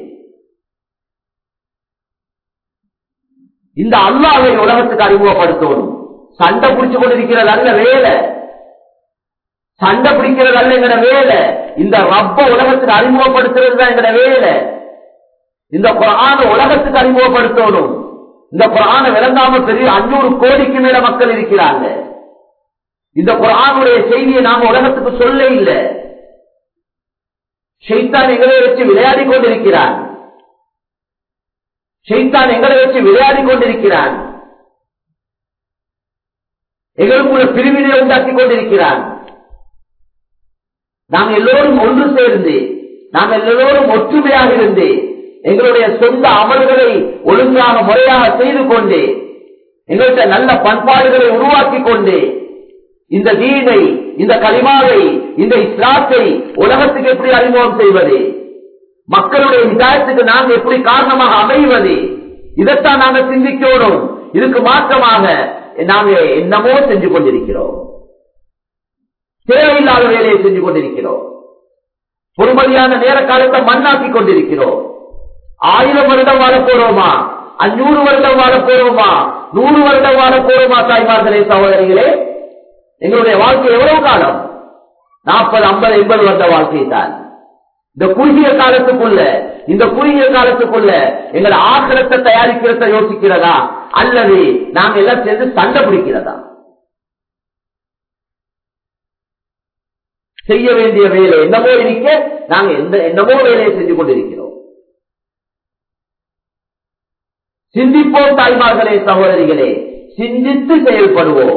இந்த அல்லாவை உலகத்துக்கு அறிமுகப்படுத்தணும் சண்டை பிடிச்சு கொண்டிருக்கிறது அல்ல வேலை சண்டை பிடிக்கிறது அல்ல எங்கட வேலை இந்த ரப்ப உலகத்துக்கு அறிமுகப்படுத்துறது தான் எங்கட வேலை இந்த குரான உலகத்துக்கு அறிமுகப்படுத்தணும் இந்த குரான விளங்காம பெரிய அஞ்சூறு கோடிக்கு மேல மக்கள் இருக்கிறாங்க இந்த குரானுடைய செய்தியை நாம உலகத்துக்கு சொல்ல இல்லை ஷைத்தான் எங்களை வச்சு விளையாடி கொண்டிருக்கிறான் ஷைத்தான் எங்களை வச்சு விளையாடி கொண்டிருக்கிறான் எங்களுக்குள்ள பிரிவினை உண்டாக்கி கொண்டிருக்கிறான் நாம் எல்லோரும் ஒன்று சேர்ந்து நாம் எல்லோரும் ஒற்றுமையாக இருந்து எங்களுடைய சொந்த அமல்களை ஒழுங்காக முறையாக செய்து கொண்டு எங்கள்கிட்ட நல்ல பண்பாடுகளை உருவாக்கி கொண்டு இந்த தீனை இந்த கலிமாவை இந்த இஸ்லாத்தை உலகத்துக்கு எப்படி அறிமுகம் செய்வது மக்களுடைய விசாயத்துக்கு நாங்கள் எப்படி காரணமாக அமைவது இதைத்தான் நாங்கள் சிந்திக்கணும் இதுக்கு மாற்றமாக நாங்கள் என்னமோ செஞ்சு கொண்டிருக்கிறோம் தேவையில்லாத வேலையை செஞ்சு கொண்டிருக்கிறோம் பொறுமதியான நேர காலத்தை மண்ணாக்கி கொண்டிருக்கிறோம் ஆயிரம் வருடம் வாழ போறோமா அஞ்சூறு வருடம் வாழ போறோமா நூறு வருடம் வாழ போறோமா தாய்மார்களே சகோதரிகளே எங்களுடைய வாழ்க்கை எவ்வளவு காலம் நாற்பது ஐம்பது எண்பது வருட வாழ்க்கை தான் இந்த குறுகிய காலத்துக்குள்ள இந்த குறுகிய காலத்துக்குள்ள எங்கள் ஆக்கிரத்தை தயாரிக்கிறத யோசிக்கிறதா அல்லது நாங்க எல்லாம் சேர்ந்து சண்டை பிடிக்கிறதா செய்ய வேண்டிய வேலை என்னமோ இருக்க நாங்க எந்த என்னமோ வேலையை செஞ்சு கொண்டிருக்கிறோம் சிந்திப்போம் தாய்மார்களே சகோதரிகளே சிந்தித்து செயல்படுவோம்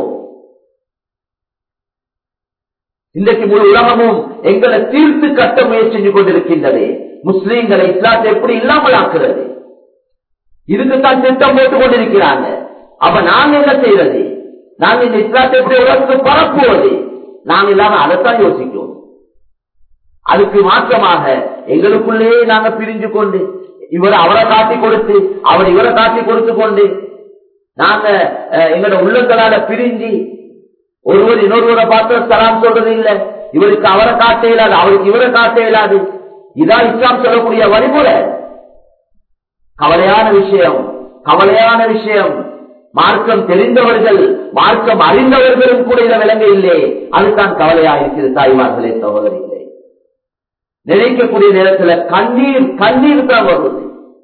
இன்றைக்கு முழு உலகமும் எங்களை தீர்த்து கட்ட முயற்சி செஞ்சு கொண்டிருக்கின்றது முஸ்லீம்களை இஸ்லாத்தை எப்படி இல்லாமல் ஆக்குறது இதுக்குத்தான் திட்டம் போட்டுக் கொண்டிருக்கிறாங்க அப்ப நாங்க என்ன செய்யறது நாங்க இந்த இஸ்லாத்தை எப்படி உலகத்துக்கு பரப்புவது நாங்க இல்லாம அதைத்தான் யோசிக்கிறோம் அதுக்கு மாற்றமாக எங்களுக்குள்ளேயே நாங்க பிரிஞ்சு கொண்டு இவரை அவரை காட்டி கொடுத்து அவர் இவரை காட்டி கொடுத்து கொண்டு நாங்க எங்களோட உள்ளங்களால பிரிஞ்சு ஒருவர் இன்னொருவரை பார்த்து சலாம் சொல்றது இல்ல இவருக்கு அவரை காட்ட இயலாது அவருக்கு இவரை காட்ட இயலாது இதான் இஸ்லாம் சொல்லக்கூடிய வழிமுறை கவலையான விஷயம் கவலையான விஷயம் மார்க்கம் தெரிந்தவர்கள் மார்க்கம் அறிந்தவர்களும் கூட இதை விளங்க இல்லை அதுதான் கவலையா இருக்கிறது தாய்மார்களே சகோதரிகளே நினைக்கக்கூடிய நேரத்தில் கண்ணீர் கண்ணீர் தான் வருவது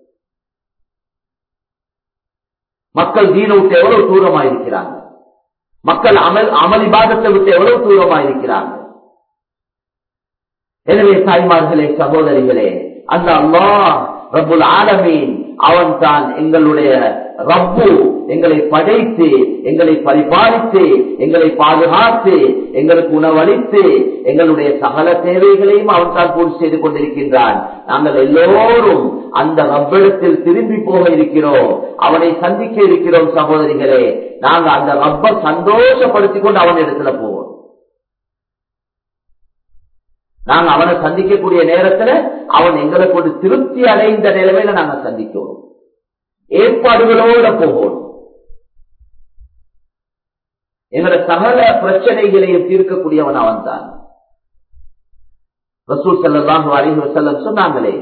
மக்கள் தீன விட்டு எவ்வளவு தூரமா இருக்கிறாங்க மக்கள் அமல் அமளிபாதத்தை விட்டு எவ்வளவு தூரமா இருக்கிறாங்க எனவே தாய்மார்களே சகோதரிகளே அந்த அல்லாஹ் ரபுல் ஆலமீன் அவன் தான் எங்களுடைய ரப்பு எங்களை படைத்து எங்களை பரிபாலித்து எங்களை பாதுகாத்து எங்களுக்கு உணவளித்து எங்களுடைய சகல தேவைகளையும் அவன் தான் பூர்த்தி செய்து கொண்டிருக்கின்றான் நாங்கள் எல்லோரும் அந்த ரப்பிடத்தில் திரும்பி போக இருக்கிறோம் அவனை சந்திக்க இருக்கிறோம் சகோதரிகளே நாங்க அந்த ரப்ப சந்தோஷப்படுத்திக் கொண்டு அவன் இடத்துல போவோம் நாங்க அவனை சந்திக்கக்கூடிய நேரத்துல அவன் எங்களை கொண்டு திருப்தி அடைந்த நிலைமையில நாங்க சந்திக்கணும் ஏற்பாடுகளோட போகணும் எங்களோட சகல பிரச்சனைகளையும் தீர்க்கக்கூடியவன் அவன் தான் ரசூல் செல்லாம் அலிஹி வசல்லம் சொன்னாங்களே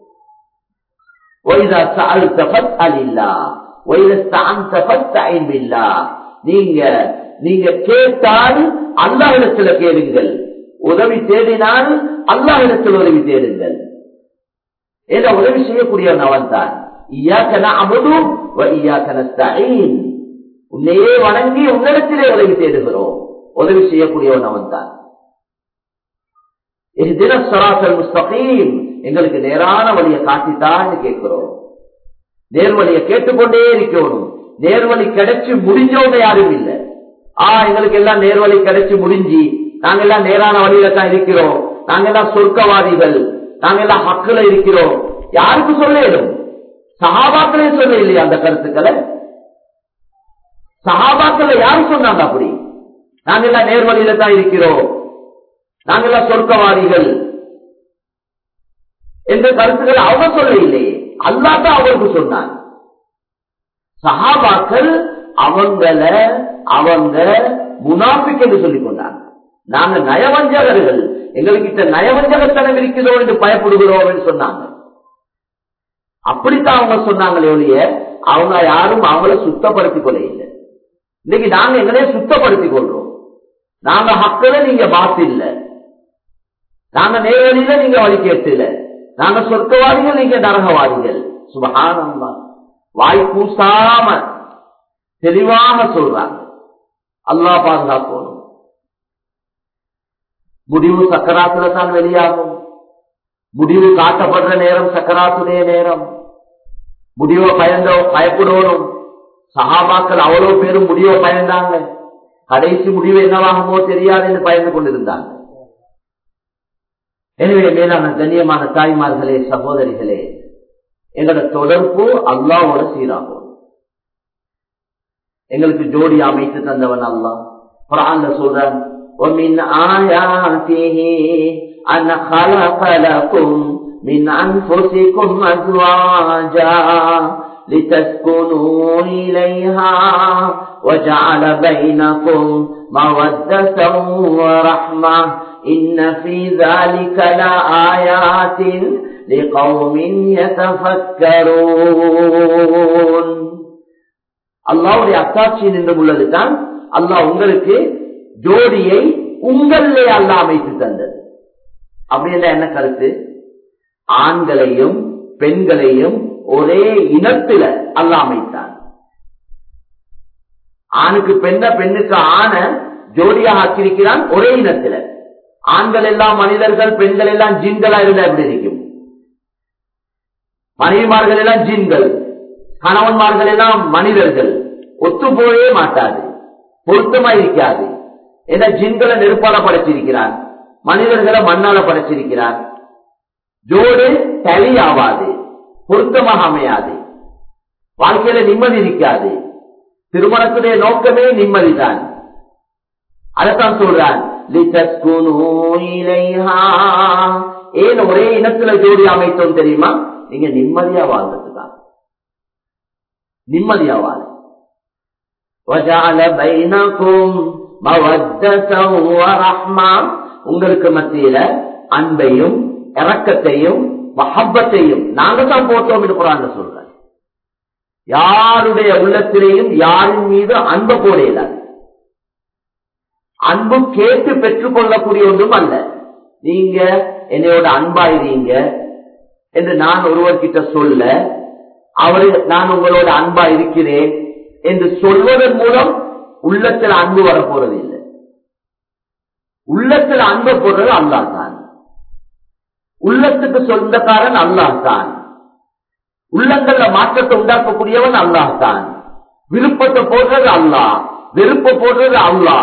நீங்க நீங்க கேட்டால் அல்லாஹிடத்துல கேளுங்கள் உதவி தேடினால் அல்லாஹிடத்தில் உதவி தேடுங்கள் ஏதோ உதவி செய்யக்கூடியவன் அவன் தான் உன்னையே வணங்கி உன்னிடத்திலே உதவி தேடுகிறோம் உதவி செய்யக்கூடியவன் அவன் தான் இது தினசராசல் முஸ்தகீம் எங்களுக்கு நேரான வழியை காட்டித்தான் கேட்கிறோம் நேர்வழியை கேட்டுக்கொண்டே இருக்கணும் நேர்வழி கிடைச்சு முடிஞ்சவங்க யாரும் இல்லை ஆ எங்களுக்கு எல்லாம் நேர்வழி கிடைச்சு முடிஞ்சு நாங்க எல்லாம் நேரான வழியில தான் இருக்கிறோம் நாங்க எல்லாம் சொர்க்கவாதிகள் நாங்க எல்லாம் மக்கள் இருக்கிறோம் யாருக்கு சொல்லும் சகாபாக்களே சொல்ல இல்லையா அந்த கருத்துக்களை சகாபாக்கள் யாரு சொன்னாங்க அப்படி நாங்க எல்லாம் நேர்வழியில தான் இருக்கிறோம் நாங்க எல்லாம் சொர்க்கவாதிகள் என்ற கருத்துக்கள் அவங்க சொல்ல இல்லையே அல்லா தான் அவருக்கு சொன்னாங்க சகாபாக்கள் அவங்கள அவங்க முனாபிக் என்று சொல்லிக் கொண்டாங்க நாங்க நயவஞ்சகர்கள் எங்கள்கிட்ட நயவஞ்சகத்தனம் இருக்கிறதோ என்று பயப்படுகிறோம் என்று சொன்னாங்க அப்படித்தான் அவங்க சொன்னாங்களே ஒழிய அவங்க யாரும் அவங்கள சுத்தப்படுத்திக் கொள்ள இல்லை இன்னைக்கு நாங்க எங்களையே சுத்தப்படுத்திக் கொள்றோம் நாங்க ஹக்கல நீங்க பாத்து இல்ல நாங்க நேரடியில நீங்க வழி கேட்டு நாங்க சொர்க்கவாதிகள் நீங்க நரகவாதிகள் சுபகானந்தா வாய் பூசாம தெளிவாக சொல்றாங்க அல்லா பாதுகாக்கணும் முடிவு சக்கராத்துல தான் வெளியாகும் முடிவு காட்டப்படுற நேரம் சக்கராத்துடைய நேரம் முடிவை பயந்த பயப்படணும் சகாபாக்கள் அவ்வளவு பேரும் முடிவை பயந்தாங்க கடைசி முடிவு என்னவாகுமோ தெரியாதுன்னு பயந்து கொண்டிருந்தாங்க எனவே மேலான கண்ணியமான தாய்மார்களே சகோதரிகளே எங்களோட தொடர்பு அல்லாவோட சீராகும் எங்களுக்கு ஜோடி அமைத்து தந்தவன் அல்லா குரான்ல சொல்றான் ومن آياته أن خلق لكم من أنفسكم أزواجا لتسكنوا إليها وجعل بينكم مودة ورحمة إن في ذلك لآيات لقوم يتفكرون அல்லாவுடைய அத்தாட்சியின் என்று உள்ளதுதான் அல்லாஹ் உங்களுக்கு ஜோடியை உங்களே அல்ல அமைத்து தந்தது அப்படின்னா என்ன கருத்து ஆண்களையும் பெண்களையும் ஒரே இனத்தில அல்ல அமைத்தான் ஆணுக்கு பெண்ண பெண்ணுக்கு ஆண ஜோடியாக ஆக்கியிருக்கிறான் ஒரே இனத்தில ஆண்கள் எல்லாம் மனிதர்கள் பெண்கள் எல்லாம் ஜின்களா இருந்தா எப்படி இருக்கும் மனைவிமார்கள் எல்லாம் ஜின்கள் கணவன்மார்கள் எல்லாம் மனிதர்கள் ஒத்து போயே மாட்டாது பொருத்தமா இருக்காது ஏன்னா ஜின்களை நெருப்பால படைச்சிருக்கிறார் மனிதர்களை மண்ணால படைச்சிருக்கிறார் ஜோடு தலி ஆவாது பொருத்தமாக அமையாது வாழ்க்கையில நிம்மதி இருக்காது திருமணத்துடைய நோக்கமே நிம்மதிதான் அதைத்தான் சொல்றான் ஏன் ஒரே இனத்துல ஜோடி அமைத்தோம் தெரியுமா நீங்க நிம்மதியா வாழ்றதுதான் நிம்மதியா வாழ உங்களுக்கு மத்தியில அன்பையும் இறக்கத்தையும் மஹப்பத்தையும் நாங்க தான் போட்டோம் என்று குரான் சொல்றேன் யாருடைய உள்ளத்திலேயும் யாரின் மீது அன்பு போடையில அன்பு கேட்டு பெற்றுக் கொள்ளக்கூடிய ஒன்றும் அல்ல நீங்க என்னையோட அன்பாயிருங்க என்று நான் ஒருவர்கிட்ட சொல்ல அவரு நான் உங்களோட அன்பா இருக்கிறேன் என்று சொல்வதன் மூலம் உள்ளத்தில் அன்பு வரப்போறது இல்லை உள்ளத்தில் அன்பு போடுறது அல்லாஹ் தான் உள்ளத்துக்கு சொந்தக்காரன் அல்லாஹ் தான் உள்ளங்கள்ல மாற்றத்தை உண்டாக்கக்கூடியவன் அல்லாஹ் தான் விருப்பத்தை போடுறது அல்லா வெறுப்ப போடுறது அல்லா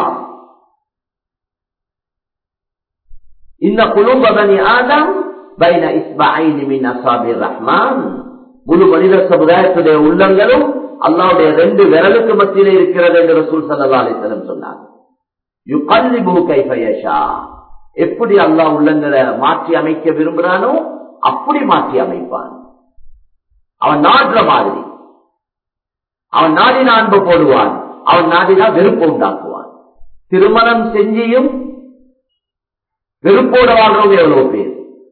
இந்த குழும்பதனி ஆதம் பைன இஸ்மாயில் மின் அசாபி ரஹ்மான் முழு மனித சமுதாயத்துடைய உள்ளங்களும் அல்லாவுடைய ரெண்டு விரலுக்கு மத்தியிலே இருக்கிறது என்று ரசூல் சல்லா அலிசலம் சொன்னார் யுகல்லிபு கைஃபயஷா எப்படி அல்லாஹ் உள்ளங்களை மாற்றி அமைக்க விரும்புகிறானோ அப்படி மாற்றி அமைப்பான் அவன் நாடுற மாதிரி அவன் நாடின அன்பு போடுவான் அவன் நாடினா வெறுப்பு உண்டாக்குவான் திருமணம் செஞ்சியும் வெறுப்போட வாழ்றவங்க எவ்வளவு பேர்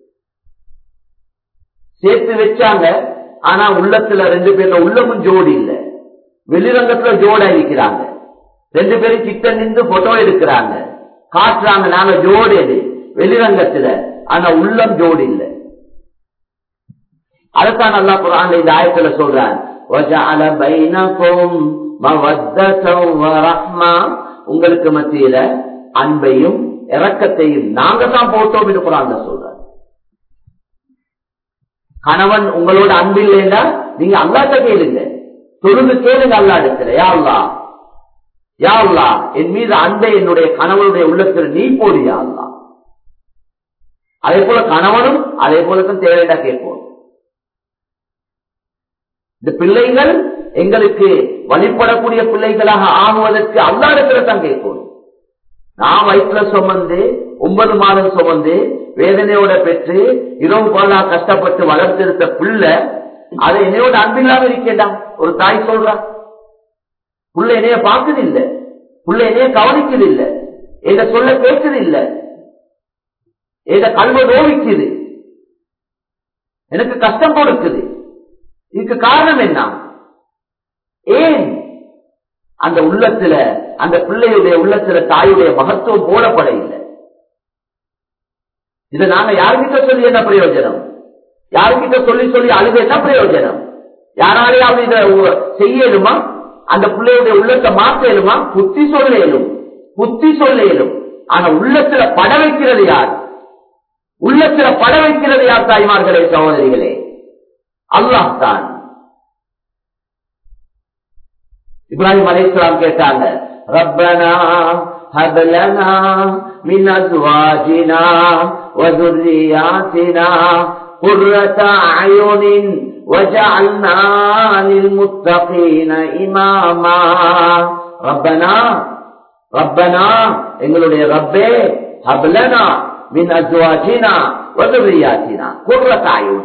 சேர்த்து வச்சாங்க ஆனா உள்ளத்துல ரெண்டு பேர்ல உள்ளமும் ஜோடி இல்ல வெளிரங்கத்துல ஜோடா இருக்கிறாங்க ரெண்டு பேரும் கிட்ட நின்று போட்டோ எடுக்கிறாங்க காட்டுறாங்க நாங்க ஜோடு எது வெளிரங்கத்துல ஆனா உள்ளம் ஜோடு இல்ல அதைத்தான் நல்லா குரான் இந்த ஆயத்துல சொல்றான் உங்களுக்கு மத்தியில அன்பையும் இறக்கத்தையும் நாங்க தான் போட்டோம் என்று குரான் சொல்ற கணவன் உங்களோட அன்பு இல்லைன்னா நீங்க அல்லாட்ட கேளுங்க தொழுது கேளுங்க அல்லா இடத்துல யா அல்லா யா அல்லா என் மீது அன்பை என்னுடைய கணவனுடைய உள்ளத்தில் நீ போடியா அல்லா அதே போல கணவனும் அதே போலதான் தேவையா கேட்போம் இந்த பிள்ளைகள் எங்களுக்கு வழிபடக்கூடிய பிள்ளைகளாக ஆகுவதற்கு அல்லா இடத்துல தான் கேட்கணும் நான் வயிற்றுல சுமந்து ஒன்பது மாதம் சுமந்து வேதனையோட பெற்று இரவு போலா கஷ்டப்பட்டு வளர்த்தெடுத்த பிள்ளை அதை என்னையோட அன்பில்லாம இருக்கேண்டாம் ஒரு தாய் சொல்றா புள்ள என்னைய பார்க்குது இல்ல புள்ள என்னைய கவனிக்குது இல்ல எங்க சொல்ல கேட்குது இல்ல எங்க கல்வ நோவிக்குது எனக்கு கஷ்டம் கொடுக்குது இதுக்கு காரணம் என்ன ஏன் அந்த உள்ளத்துல அந்த பிள்ளையுடைய உள்ளத்துல தாயுடைய மகத்துவம் போடப்பட இல்லை இதை நாங்க யாருக்கிட்ட சொல்லி என்ன பிரயோஜனம் யாருக்கிட்ட சொல்லி சொல்லி அழுது என்ன பிரயோஜனம் யாராலையாவது இதை செய்யலுமா அந்த பிள்ளையுடைய உள்ளத்தை மாற்றலுமா புத்தி சொல்லும் புத்தி சொல்லும் ஆனா உள்ளத்துல பட வைக்கிறது யார் உள்ளத்துல பட வைக்கிறது யார் தாய்மார்களே சகோதரிகளே அல்லாஹ் தான் இப்ராஹிம் அலைஹிஸ்ஸலாம் கேட்டாங்க ரப்பனா هب لنا من أزواجنا وذرياتنا قرة أعين وجعلنا للمتقين إماما ربنا ربنا எங்களுடைய ரப்பே ஹப்லனா மின் அஸ்வாஜினா வதுரியாத்தினா குர்ரத்தாயும்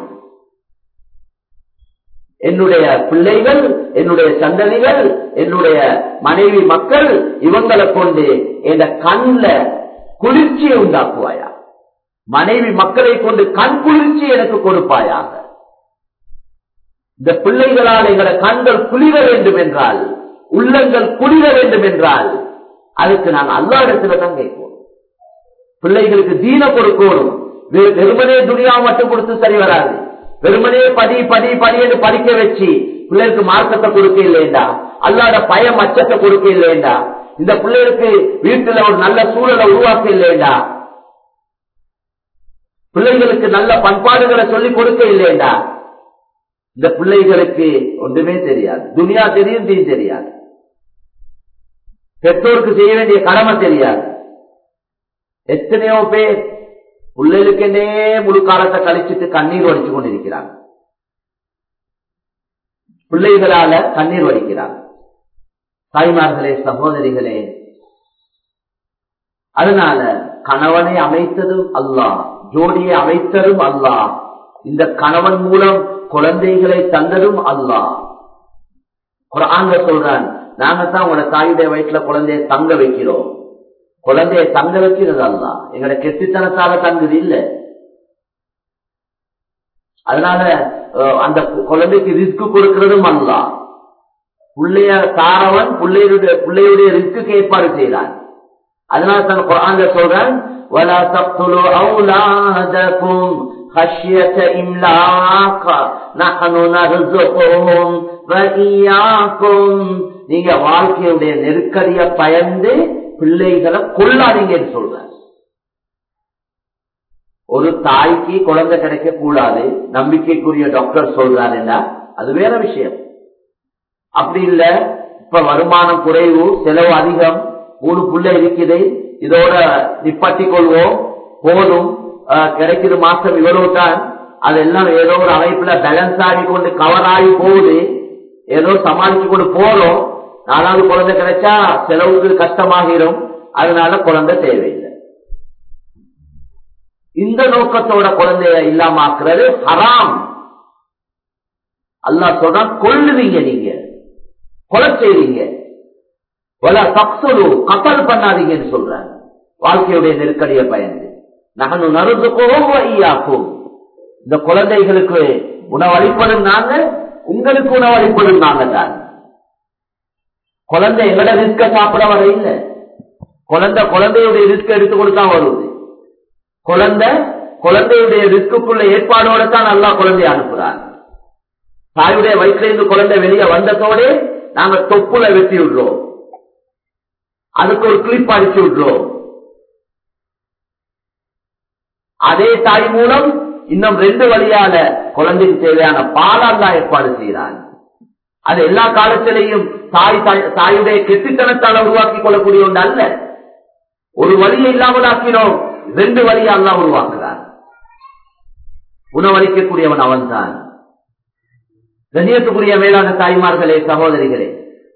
என்னுடைய பிள்ளைகள் என்னுடைய சந்ததிகள் என்னுடைய மனைவி மக்கள் இவங்களை கொண்டு என் கண்ல குளிர்ச்சியை உண்டாக்குவாயா மனைவி மக்களை கொண்டு கண் குளிர்ச்சி எனக்கு கொடுப்பாயாக இந்த பிள்ளைகளால் எங்களை கண்கள் குளிர வேண்டும் என்றால் உள்ளங்கள் குளிர வேண்டும் என்றால் அதுக்கு நான் அல்லா இடத்துல தான் கேட்போம் பிள்ளைகளுக்கு தீன கொடுக்கணும் வெறுமனே துணியா மட்டும் கொடுத்து சரி வராது வெறுமனே படி படி படி என்று படிக்க வச்சு பிள்ளைகளுக்கு மார்க்கத்தை கொடுக்க இல்லைண்டா அல்லாத பயம் அச்சத்தை கொடுக்க இல்லைண்டா இந்த பிள்ளைகளுக்கு வீட்டுல ஒரு நல்ல சூழலை உருவாக்க இல்லைண்டா பிள்ளைகளுக்கு நல்ல பண்பாடுகளை சொல்லிக் கொடுக்க இல்லைண்டா இந்த பிள்ளைகளுக்கு ஒன்றுமே தெரியாது துனியா தெரியும் தீ தெரியாது பெற்றோருக்கு செய்ய வேண்டிய கடமை தெரியாது எத்தனையோ பேர் பிள்ளைகளுக்கென்னே முழு காலத்தை கழிச்சிட்டு கண்ணீர் வடிச்சு கொண்டிருக்கிறாங்க பிள்ளைகளால கண்ணீர் வடிக்கிறாங்க தாய்மார்களே சகோதரிகளே அதனால கணவனை அமைத்ததும் அல்லாஹ் ஜோடியை அமைத்ததும் அல்லாஹ் இந்த கணவன் மூலம் குழந்தைகளை தந்ததும் அல்லாஹ் குரான்ல சொல்றான் நாங்க தான் உங்களோட தாயுடைய வயிற்றுல குழந்தைய தங்க வைக்கிறோம் குழந்தைய தங்க வைக்கிறது அல்ல எங்கட கெட்டித்தனத்தால தங்குது இல்ல அதனால அந்த குழந்தைக்கு ரிஸ்க் கொடுக்கிறதும் அல்ல பிள்ளைய தாரவன் பிள்ளையுடைய பிள்ளையுடைய ரிஸ்க்கு ஏற்பாடு செய்யறான் அதனால தான் குரான்ல சொல்றான் ولا تقتلوا أولادكم خشية إملاق نحن نرزقهم وإياكم நீங்க வாழ்க்கையுடைய நெருக்கடிய பயந்து பிள்ளைகளை கொள்ளாதீங்கன்னு சொல்ற ஒரு தாய்க்கு குழந்தை கிடைக்க கூடாது நம்பிக்கைக்குரிய டாக்டர் சொல்றாருன்னா அது வேற விஷயம் அப்படி இல்ல இப்ப வருமானம் குறைவு செலவு அதிகம் மூணு புள்ள இருக்குது இதோட நிப்பாட்டிக் கொள்வோம் போதும் ஆஹ், கிடைக்கிற மாசம் இவ்வளவு தான் அதெல்லாம் ஏதோ ஒரு அமைப்புல பேலன்ஸ் ஆகி கொண்டு கவர் ஆகி போகுது ஏதோ சமாளிச்சு கொண்டு போறோம் நாலாவது குழந்தை கிடைச்சா செலவுக்கு கஷ்டமாகிரும் அதனால குழந்தை தேவையில்லை இந்த நோக்கத்தோட குழந்தைய இல்லாம ஆக்குறது ஹராம் அல்லாஹ் சொல்றா கொல்லுவீங்க நீங்க கொலை செய்வீங்க வல தப்சுலு கத்தல் பண்ணாதீங்கன்னு சொல்றாங்க வாழ்க்கையுடைய நெருக்கடியை பயந்து நகனு நறுந்துக்கோவும் ஐயாக்கும் இந்த குழந்தைகளுக்கு உணவளிப்பதும் நாங்க உங்களுக்கு உணவளிப்பதும் நாங்க தான் குழந்தை எங்கட ரிஸ்க சாப்பிட வர இல்ல குழந்தை குழந்தையுடைய ரிஸ்க் எடுத்து கொடுத்தா வருது குழந்தை குழந்தையுடைய ரிஸ்க்குள்ள ஏற்பாடோட தான் நல்லா குழந்தைய அனுப்புறார் தாயுடைய வயிற்றிலிருந்து குழந்தை வெளியே வந்ததோடு நாங்க தொப்புல வெட்டி விடுறோம் அதுக்கு ஒரு கிளிப் அடிச்சு விடுறோம் அதே தாய் மூலம் இன்னும் ரெண்டு வழியால குழந்தைக்கு தேவையான பாலாந்தா ஏற்பாடு செய்கிறான் அது எல்லா காலத்திலையும் தாய் தாய்- தாயுடைய கெட்டித்தனத்தால உருவாக்கி கொள்ளக்கூடிய ஒன்று அல்ல ஒரு வழியை இல்லாமல் ஆக்கினோம் ரெண்டு வழியை அல்லாஹ் உருவாக்குறான் உணவளிக்கக்கூடியவன் அவன்தான் கண்ணியத்துக்குரிய மேலான தாய்மார்களே சகோதரிகளே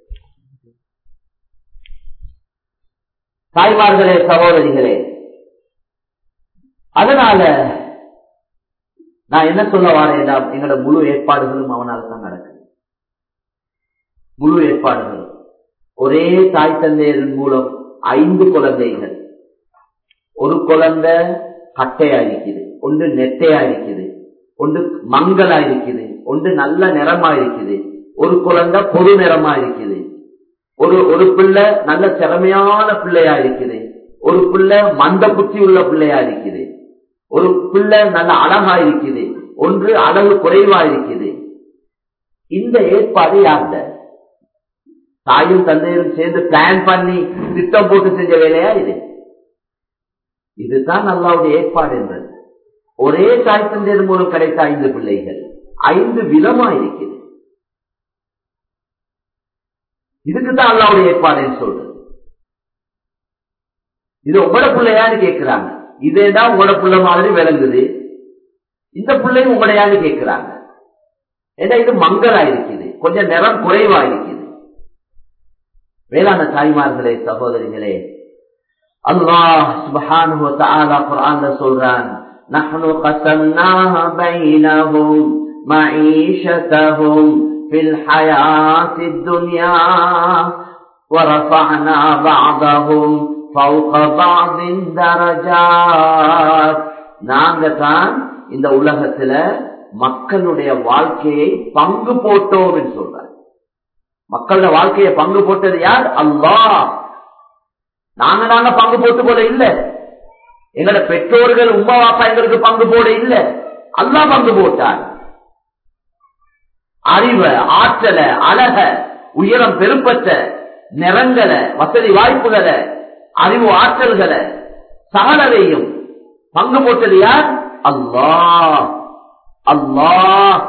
தாய்மார்களே சகோதரிகளே அதனால நான் என்ன சொல்ல வாரேன் எங்களோட முழு ஏற்பாடுகளும் அவனால் தான் நடக்குது முழு ஏற்பாடுகளும் ஒரே தாய் தந்தையரின் மூலம் ஐந்து குழந்தைகள் ஒரு குழந்தை கட்டையா இருக்குது ஒன்று நெட்டையா இருக்குது ஒன்று மங்களா இருக்குது ஒன்று நல்ல நிறமா இருக்குது ஒரு குழந்தை பொது நிறமா இருக்குது ஒரு ஒரு பிள்ளை நல்ல திறமையான பிள்ளையா இருக்குது ஒரு பிள்ளை மந்த புத்தி உள்ள பிள்ளையா இருக்குது ஒரு பிள்ளை நல்ல அழகா இருக்குது ஒன்று அழகு குறைவா இருக்குது இந்த ஏற்பாடு யார்த தாயும் தந்தையும் சேர்ந்து பிளான் பண்ணி திட்டம் போட்டு செஞ்ச வேலையா இது இதுதான் அல்லாவுடைய ஏற்பாடு என்றது ஒரே தாய் தந்தையர் மூலம் கிடைத்த ஐந்து பிள்ளைகள் ஐந்து விதமா இருக்குது இதுக்குதான் அல்லாவுடைய ஏற்பாடுன்னு சொல்றது இது உங்களோட பிள்ளையான்னு கேட்கிறாங்க இதேதான் உங்களோட பிள்ளை மாதிரி விளங்குது இந்த பிள்ளையும் உங்களையான்னு கேட்கிறாங்க ஏன்னா இது மங்களா இருக்குது கொஞ்சம் நிறம் குறைவா இருக்குது வேளாண் தாய்மார்களே சகோதரிகளே அல்லாஹ் சுபஹானுஹு வ தஆலா குர்ஆன்ல சொல்றான் நஹ்னு கஸம்னாஹ பைனஹும் மஈஷதஹும் ஃபில் ஹயாத்தித் துன்யா ورفعنا بعضهم فوق بعض درجات நாங்க தான் இந்த உலகத்துல மக்களுடைய வாழ்க்கையை பங்கு போட்டோம் என்று சொல்றார் மக்களோட வாழ்க்கையை பங்கு போட்டது யார் அல்லாஹ் நாங்க நாங்க பங்கு போட்டு போல இல்ல எங்களோட பெற்றோர்கள் உமா வாப்பா எங்களுக்கு பங்கு போட இல்ல அல்லா பங்கு போட்டார் அறிவ ஆற்றல அழக உயரம் பெருப்பற்ற நிறங்களை வசதி வாய்ப்புகளை அறிவு ஆற்றல்களை சகலதையும் பங்கு போட்டது யார் அல்லாஹ் அல்லாஹ்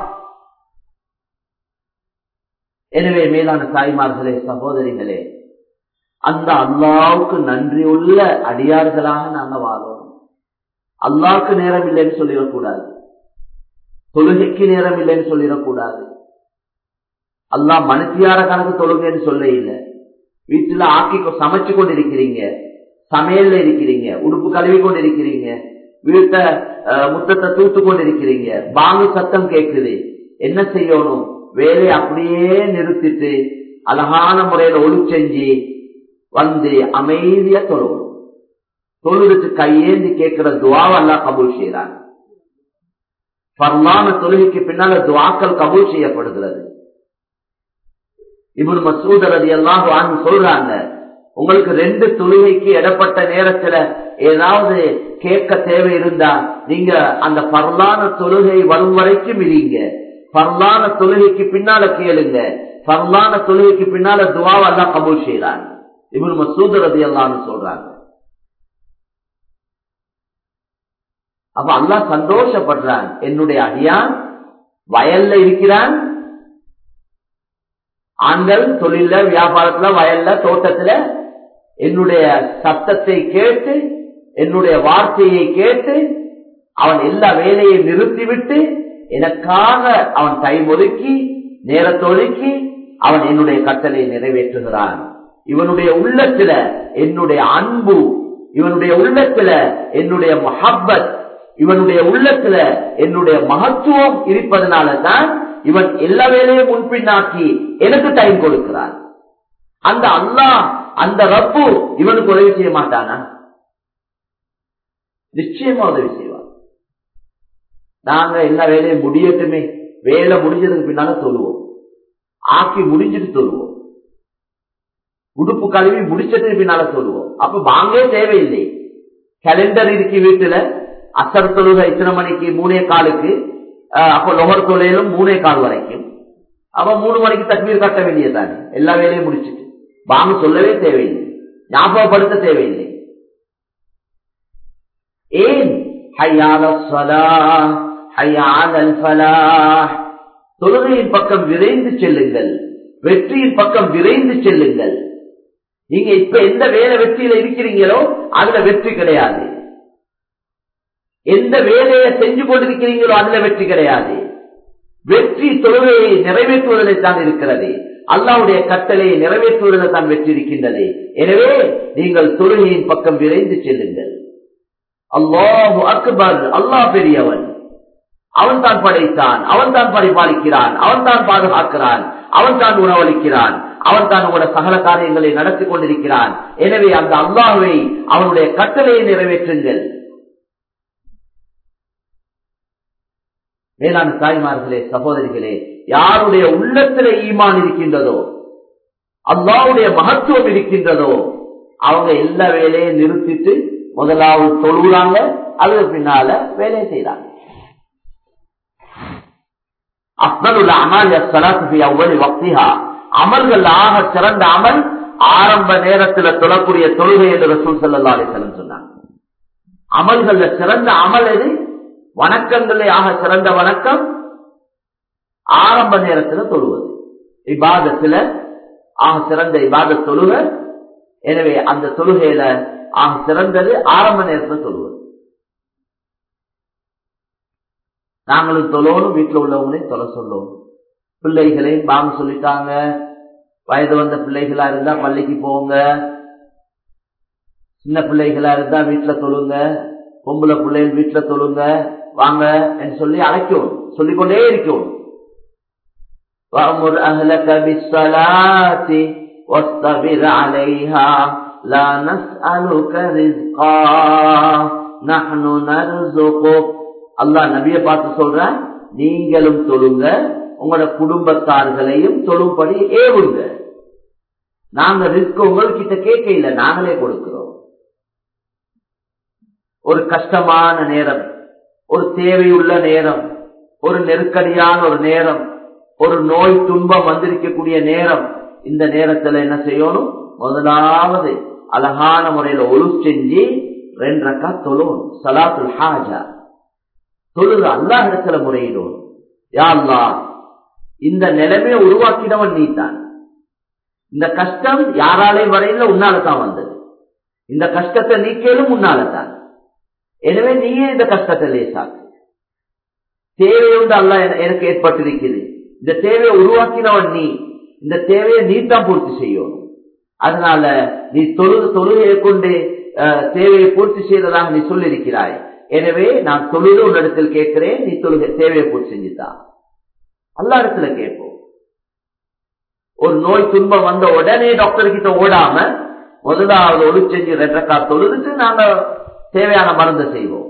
எனவே மேலான தாய்மார்களே சகோதரிகளே அந்த அல்லாவுக்கு நன்றி உள்ள அடியார்களாக நாங்க வாழணும் அல்லாவுக்கு நேரம் இல்லைன்னு சொல்லிடக்கூடாது தொழுகைக்கு நேரம் இல்லைன்னு சொல்லிடக்கூடாது அல்லா மனுஷியார கணக்கு தொழுகைன்னு சொல்ல இல்லை வீட்டுல ஆக்கி சமைச்சு கொண்டு இருக்கிறீங்க சமையல்ல இருக்கிறீங்க உடுப்பு கழுவி கொண்டு இருக்கிறீங்க வீட்டை முத்தத்தை தூத்து கொண்டு இருக்கிறீங்க பாங்கு சத்தம் கேட்குது என்ன செய்யணும் வேலையை அப்படியே நிறுத்திட்டு அழகான முறையில ஒளி செஞ்சு வந்து அமைதியா தொழுவணும் தொழுதுக்கு கையேந்தி கேட்கிற துவாவெல்லாம் கபூல் செய்யறாங்க பரவான தொழுகைக்கு பின்னால துவாக்கள் கபூல் செய்யப்படுகிறது இவன் மசூதரது எல்லாம் சொல்றாங்க உங்களுக்கு ரெண்டு தொழுகைக்கு இடப்பட்ட நேரத்துல ஏதாவது கேட்க தேவை இருந்தா நீங்க அந்த பரலான தொழுகை வரும் வரைக்கும் இருங்க பரலான தொழுகைக்கு பின்னால கேளுங்க பரலான தொழுகைக்கு பின்னால துவாவெல்லாம் கபூல் செய்யறாங்க இவன் மசூதரது எல்லாம் சொல்றாங்க அப்ப அல்லா சந்தோஷப்படுறான் என்னுடைய அடியான் வயல்ல இருக்கிறான் ஆண்கள் தொழில வியாபாரத்துல வயல்ல தோட்டத்துல என்னுடைய சத்தத்தை கேட்டு என்னுடைய வார்த்தையை கேட்டு அவன் எல்லா வேலையை நிறுத்திவிட்டு எனக்காக அவன் டைம் ஒதுக்கி நேரத்தை ஒதுக்கி அவன் என்னுடைய கட்டளை நிறைவேற்றுகிறான் இவனுடைய உள்ளத்துல என்னுடைய அன்பு இவனுடைய உள்ளத்துல என்னுடைய மஹப்பத் இவனுடைய உள்ளத்துல என்னுடைய மகத்துவம் இருப்பதனால தான் இவன் எல்லா வேலையும் முன்பின்னாக்கி எனக்கு டைம் கொடுக்கிறான் அந்த அல்லாஹ் அந்த ரப்பு இவனுக்கு உதவி செய்ய மாட்டானா நிச்சயமா உதவி செய்வான் நாங்க எல்லா வேலையும் முடியட்டுமே வேலை முடிஞ்சதுக்கு பின்னால சொல்லுவோம் ஆக்கி முடிஞ்சிட்டு சொல்லுவோம் உடுப்பு கழுவி முடிச்சதுக்கு பின்னால சொல்லுவோம் அப்ப வாங்கே தேவையில்லை கேலண்டர் இருக்கு வீட்டுல அசர் தொழுகை இத்தனை மணிக்கு மூணே காலுக்கு அப்ப லொகர் தொழிலும் மூணே கால் வரைக்கும் அப்ப மூணு மணிக்கு தக்மீர் கட்ட வேண்டியதானே எல்லா வேலையும் முடிச்சுட்டு வாங்க சொல்லவே தேவையில்லை ஞாபகப்படுத்த தேவையில்லை ஏன் தொழுகையின் பக்கம் விரைந்து செல்லுங்கள் வெற்றியின் பக்கம் விரைந்து செல்லுங்கள் நீங்க இப்ப எந்த வேலை வெற்றியில இருக்கிறீங்களோ அதுல வெற்றி கிடையாது எந்த வேலையை செஞ்சு கொண்டிருக்கிறீங்களோ அதுல வெற்றி கிடையாது வெற்றி தொழுகையை நிறைவேற்றுவதில் தான் இருக்கிறது அல்லாவுடைய கட்டளையை நிறைவேற்றுவதில் தான் வெற்றி இருக்கின்றது எனவே நீங்கள் தொழுகையின் பக்கம் விரைந்து செல்லுங்கள் அல்லாஹு அக்பர் அல்லாஹ் பெரியவன் அவன் தான் படைத்தான் அவன் தான் பரிபாலிக்கிறான் அவன் தான் பாதுகாக்கிறான் அவன் தான் உணவளிக்கிறான் அவன் தான் உங்களோட சகல காரியங்களை நடத்தி கொண்டிருக்கிறான் எனவே அந்த அல்லாஹுவை அவனுடைய கட்டளையை நிறைவேற்றுங்கள் மேலான தாய்மார்களே சகோதரிகளே யாருடைய உள்ளத்திலே ஈமான் இருக்கின்றதோ அல்லாவுடைய மகத்துவம் இருக்கின்றதோ அவங்க எல்லா வேலையும் நிறுத்திட்டு முதலாவது தொழுகிறாங்க அதுக்கு பின்னால வேலையை செய்யறாங்க அப்தலுள்ள அமல் சலாத்து அவ்வளவு வக்திஹா அமல்கள் ஆக சிறந்த அமல் ஆரம்ப நேரத்தில் தொழக்கூடிய தொழுகை என்று ரசூல் சல்லா அலிசலம் சொன்னாங்க அமல்கள்ல சிறந்த அமல் எது வணக்கங்களே ஆக சிறந்த வணக்கம் ஆரம்ப நேரத்தில் தொழுவது இபாதத்துல ஆக சிறந்த இபாத தொழுக எனவே அந்த தொழுகையில ஆக சிறந்தது ஆரம்ப நேரத்தில் தொழுவது நாங்களும் தொழணும் வீட்டில் உள்ளவங்களையும் தொலை சொல்லுவோம் பிள்ளைகளையும் பாங்க சொல்லிட்டாங்க வயது வந்த பிள்ளைகளா இருந்தா பள்ளிக்கு போங்க சின்ன பிள்ளைகளா இருந்தா வீட்டுல தொழுங்க பொம்பளை பிள்ளைகள் வீட்டுல தொழுங்க வாங்க என்று சொல்லி அழைக்கணும் சொல்லிக்கொண்டே இருக்கணும் وأمر أهلك بالصلاة واصطبر عليها لا نسألك رزقا نحن نرزقك அல்லாஹ் நபிய பார்த்து சொல்ற நீங்களும் தொழுங்க உங்களோட குடும்பத்தார்களையும் தொழும்படி ஏவுங்க நாங்க ரிஸ்க் உங்கள்கிட்ட கேட்க இல்லை நாங்களே கொடுக்கிறோம் ஒரு கஷ்டமான நேரம் ஒரு தேவையுள்ள நேரம் ஒரு நெருக்கடியான ஒரு நேரம் ஒரு நோய் துன்பம் வந்திருக்கக்கூடிய நேரம் இந்த நேரத்துல என்ன செய்யணும் முதலாவது அழகான முறையில ஒழு செஞ்சு ரெண்டு ரக்கா தொழும் சலாத்துல் ஹாஜா தொழுது அல்லாஹ் இடத்துல முறையிடும் யா அல்லா இந்த நிலைமையை உருவாக்கினவன் நீத்தான் இந்த கஷ்டம் யாராலையும் வரையில உன்னாலதான் வந்தது இந்த கஷ்டத்தை நீக்கலும் உன்னாலதான் எனவே நீயே இந்த கஷ்டத்தை லேசாக்கு தேவை உண்டு அல்ல எனக்கு ஏற்பட்டிருக்குது இந்த தேவையை உருவாக்கினவன் நீ இந்த தேவையை நீ தான் பூர்த்தி செய்யணும் அதனால நீ தொழுது தொழுகையை கொண்டு தேவையை பூர்த்தி செய்ததாக நீ சொல்லியிருக்கிறாய் எனவே நான் தொழுது உன்னிடத்தில் கேட்கிறேன் நீ தொழுகை தேவையை பூர்த்தி செஞ்சுதா அல்லா இடத்துல கேட்போம் ஒரு நோய் துன்பம் வந்த உடனே டாக்டர் கிட்ட ஓடாம முதலாவது ஒளி செஞ்சு ரெண்டக்கா தொழுதுட்டு நாங்க தேவையான மருந்து செய்வோம்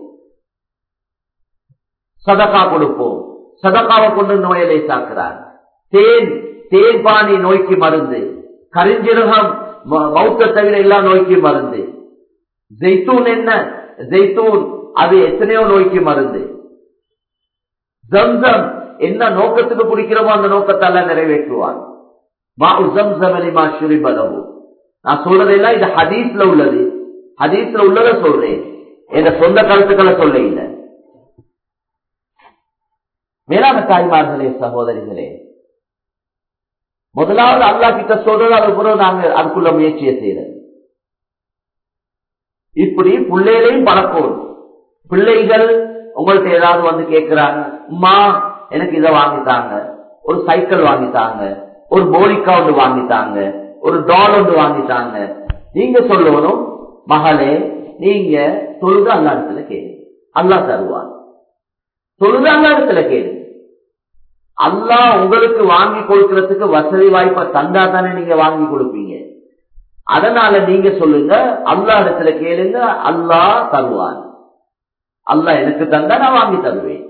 சதக்கா கொடுப்போம் சதக்காவை கொண்டு நோயலை சாக்கிறார் தேன் தேன் பானி நோய்க்கு மருந்து கரிஞ்சிரகம் மௌத்த தவிர எல்லா நோய்க்கு மருந்து ஜெய்தூன் என்ன ஜெய்தூன் அது எத்தனையோ நோய்க்கு மருந்து ஜம்சம் என்ன நோக்கத்துக்கு பிடிக்கிறோமோ அந்த நோக்கத்தால நிறைவேற்றுவார் மா உசம்சம் அலிமா ஷுரிபலவு நான் சொல்றதெல்லாம் இது ஹதீஸ்ல உள்ளது ஹதீஸ்ல உள்ளத சொல்றேன் என் சொந்த கருத்துக்களை சொல்ல இல்லை மேலான தாய்மார்களே சகோதரிகளே முதலாவது அல்லா கிட்ட சொல்றது அது பிறகு நாங்க அதுக்குள்ள முயற்சியை செய்யறது இப்படி பிள்ளைகளையும் பழக்கணும் பிள்ளைகள் உங்கள்ட்ட ஏதாவது வந்து கேட்கிறாங்க அம்மா எனக்கு இதை வாங்கித்தாங்க ஒரு சைக்கிள் வாங்கித்தாங்க ஒரு போலிக்கா ஒன்று வாங்கித்தாங்க ஒரு டால் ஒன்று வாங்கித்தாங்க நீங்க சொல்லணும் மகளே நீங்க தொழுது அல்லா இடத்துல கேளு அல்லா தருவான் தொழுது அல்லா இடத்துல கேளு அல்லா உங்களுக்கு வாங்கி கொடுக்கறதுக்கு வசதி வாய்ப்பை தந்தா தானே நீங்க வாங்கி கொடுப்பீங்க அதனால நீங்க சொல்லுங்க அல்லா இடத்துல கேளுங்க அல்லா தருவான் அல்லா எனக்கு தந்தா நான் வாங்கி தருவேன்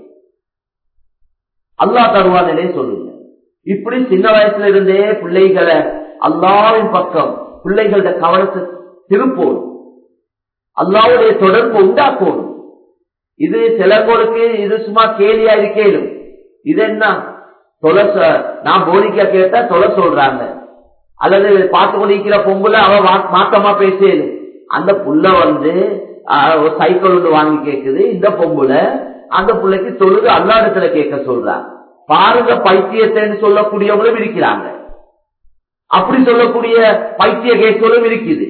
அல்லா தருவானே சொல்லுங்க இப்படி சின்ன வயசுல இருந்தே பிள்ளைகளை அல்லாவின் பக்கம் பிள்ளைகளோட கவனத்தை திருப்போம் அல்லாவுடைய தொடர்பு உண்டாக்கணும் இது சிலர்களுக்கு இது சும்மா கேலியா இருக்கேனும் இது என்ன தொலை நான் போனிக்கா கேட்டா தொலை சொல்றாங்க அல்லது பார்த்து கொண்டிருக்கிற பொம்புல அவ மாத்தமா பேசேது அந்த புள்ள வந்து ஒரு சைக்கிள் ஒன்று வாங்கி கேக்குது இந்த பொம்புல அந்த பிள்ளைக்கு தொழுது அல்லா இடத்துல கேட்க சொல்றாங்க பாருங்க பைத்தியத்தைன்னு சொல்லக்கூடியவங்களும் இருக்கிறாங்க அப்படி சொல்லக்கூடிய பைத்திய கேட்களும் இருக்குது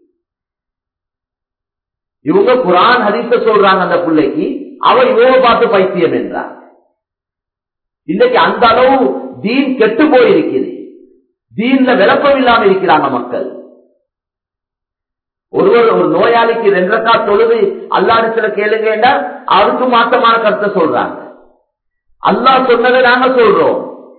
இவங்க குரான் ஹரிச சொல்றாங்க அந்த பிள்ளைக்கு அவ இவங்க பார்த்து பைத்தியம் என்றார் இன்னைக்கு அந்த அளவு தீன் கெட்டு போயிருக்குது தீன்ல விளப்பம் இல்லாம இருக்கிறாங்க மக்கள் ஒருவர் ஒரு நோயாளிக்கு ரெண்டு ரக்கா தொழுது அல்லாடத்துல கேளுங்க அவருக்கு மாற்றமான கருத்தை சொல்றாங்க அல்லா சொன்னதை நாங்க சொல்றோம்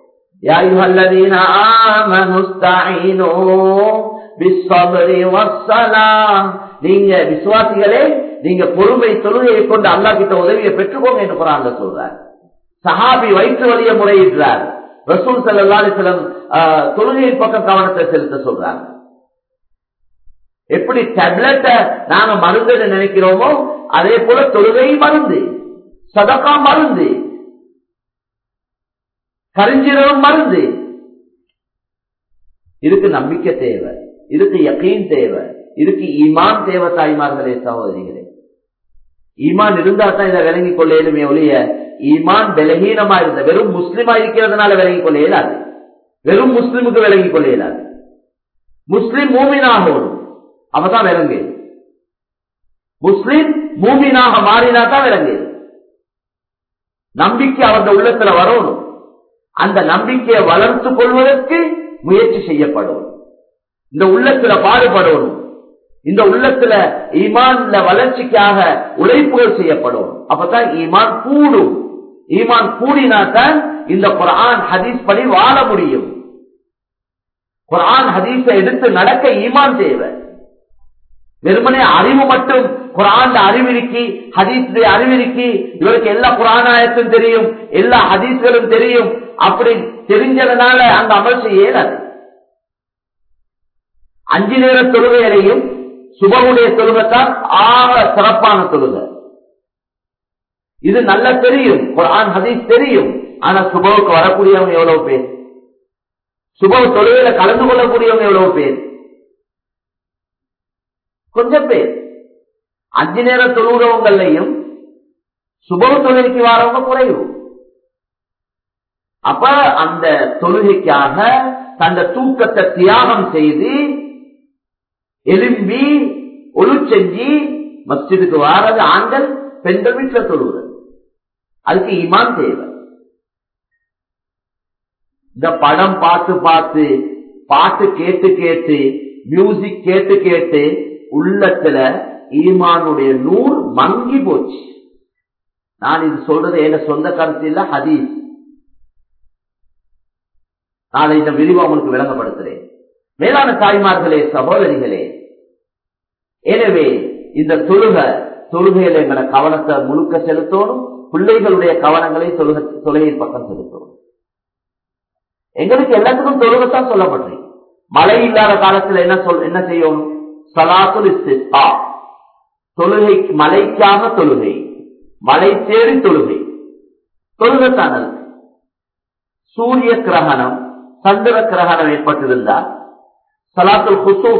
நீங்க விசுவாசிகளே நீங்க பொறுமை தொழுகையை கொண்டு அல்லா கிட்ட உதவியை பெற்றுக்கோங்க என்று குரான் சொல்றார் சஹாபி வயிற்று வலிய முறையிடுறார் ரசூல் சல்லாலிசலம் தொழுகையின் பக்கம் கவனத்தை செலுத்த சொல்றாங்க எப்படி டேப்லெட்ட நாங்க மருந்து நினைக்கிறோமோ அதே போல தொழுகை மருந்து சதக்கா மருந்து கரிஞ்சீரகம் மருந்து இதுக்கு நம்பிக்கை தேவை இதுக்கு யக்கீன் தேவை இதுக்கு ஈமான் தேவை தாய்மார்களே சகோதரிகளே ஈமான் இருந்தா தான் இதை விளங்கிக் கொள்ள இயலுமே ஒழிய ஈமான் பலகீனமா இருந்த வெறும் முஸ்லிமா இருக்கிறதுனால விளங்கிக் கொள்ள இயலாது வெறும் முஸ்லிமுக்கு விளங்கிக் கொள்ள இயலாது முஸ்லிம் மூமினாகணும் அவதான் விளங்கு முஸ்லிம் மூமினாக மாறினா தான் விளங்கு நம்பிக்கை அவருடைய உள்ளத்துல வரணும் அந்த நம்பிக்கையை வளர்த்து கொள்வதற்கு முயற்சி செய்யப்படும் இந்த உள்ளத்துல பாடுபடணும் இந்த உள்ளத்துல ஈமான்ல வளர்ச்சிக்காக உழைப்புகள் செய்யப்படும் அப்பதான் ஈமான் கூடும் ஈமான் கூடினாத்தான் இந்த குரான் ஹதீஸ் படி வாழ முடியும் குரான் ஹதீஸை எடுத்து நடக்க ஈமான் தேவை வெறுமனே அறிவு மட்டும் குரான் அறிவிருக்கி ஹதீஸ் அறிவிருக்கி இவருக்கு எல்லா குரானாயத்தும் தெரியும் எல்லா ஹதீஸ்களும் தெரியும் அப்படி தெரிஞ்சதுனால அந்த அமல் செய்ய இயலாது அஞ்சு நேர தொழுகையிலையும் சுபகுடைய தொழுகைத்தான் ஆக சிறப்பான தொழுகை இது நல்ல தெரியும் குரான் ஹதீஸ் தெரியும் ஆனா சுபவுக்கு வரக்கூடியவங்க எவ்வளவு பேர் சுபவு தொழுகையில கலந்து கொள்ளக்கூடியவங்க எவ்வளவு பேர் கொஞ்சம் பேர் அஞ்சு நேர தொழுகிறவங்களையும் சுபவ தொழுகைக்கு வரவங்க குறைவு அப்ப அந்த தொழுகைக்காக தந்த தூக்கத்தை தியாகம் செய்து எலும்பி ஒழு செஞ்சு மஸ்ஜிதுக்கு வாரது ஆண்கள் பெண்கள் வீட்டில் தொழுவது அதுக்கு இமான் தேவை இந்த படம் பார்த்து பார்த்து பாட்டு கேட்டு கேட்டு மியூசிக் கேட்டு கேட்டு உள்ளத்துல ஈமானுடைய நூல் மங்கி போச்சு நான் இது சொல்றது என்ன சொந்த கருத்து இல்ல ஹதீஸ் நான் இந்த விரிவா உங்களுக்கு விளங்கப்படுத்துறேன் மேலான தாய்மார்களே சகோதரிகளே எனவே இந்த தொழுக தொழுகையில எங்களை கவனத்தை முழுக்க செலுத்தணும் பிள்ளைகளுடைய கவனங்களை தொழுக தொழுகையின் பக்கம் செலுத்தணும் எங்களுக்கு எல்லாத்துக்கும் தொழுகத்தான் சொல்லப்பட்டிருக்கு மழை இல்லாத காலத்துல என்ன சொல் என்ன செய்யணும் சலாத்துல் இஸ்திஸ்கா தொழுகை மலைக்காக தொழுகை மலை தேடி தொழுகை தொழுகத்தான் அது சூரிய கிரகணம் சந்திர கிரகணம் ஏற்பட்டிருந்தால் சலாத்துல் ஹுசூ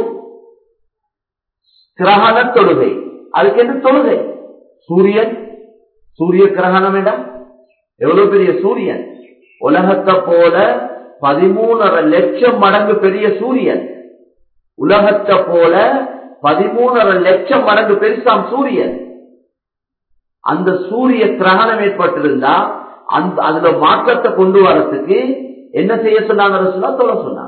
கிரகண தொழுகை அதுக்கு என்ன தொழுகை சூரியன் சூரிய கிரகணம் இடம் எவ்வளவு பெரிய சூரியன் உலகத்தை போல பதிமூணரை லட்சம் மடங்கு பெரிய சூரியன் உலகத்தை போல பதிமூணரை லட்சம் மடங்கு பெருசாம் சூரியன் அந்த சூரிய கிரகணம் ஏற்பட்டிருந்தா அந்த அதுல மாற்றத்தை கொண்டு வரத்துக்கு என்ன செய்ய சொன்னாங்க சொன்னா தொலை சொன்னாங்க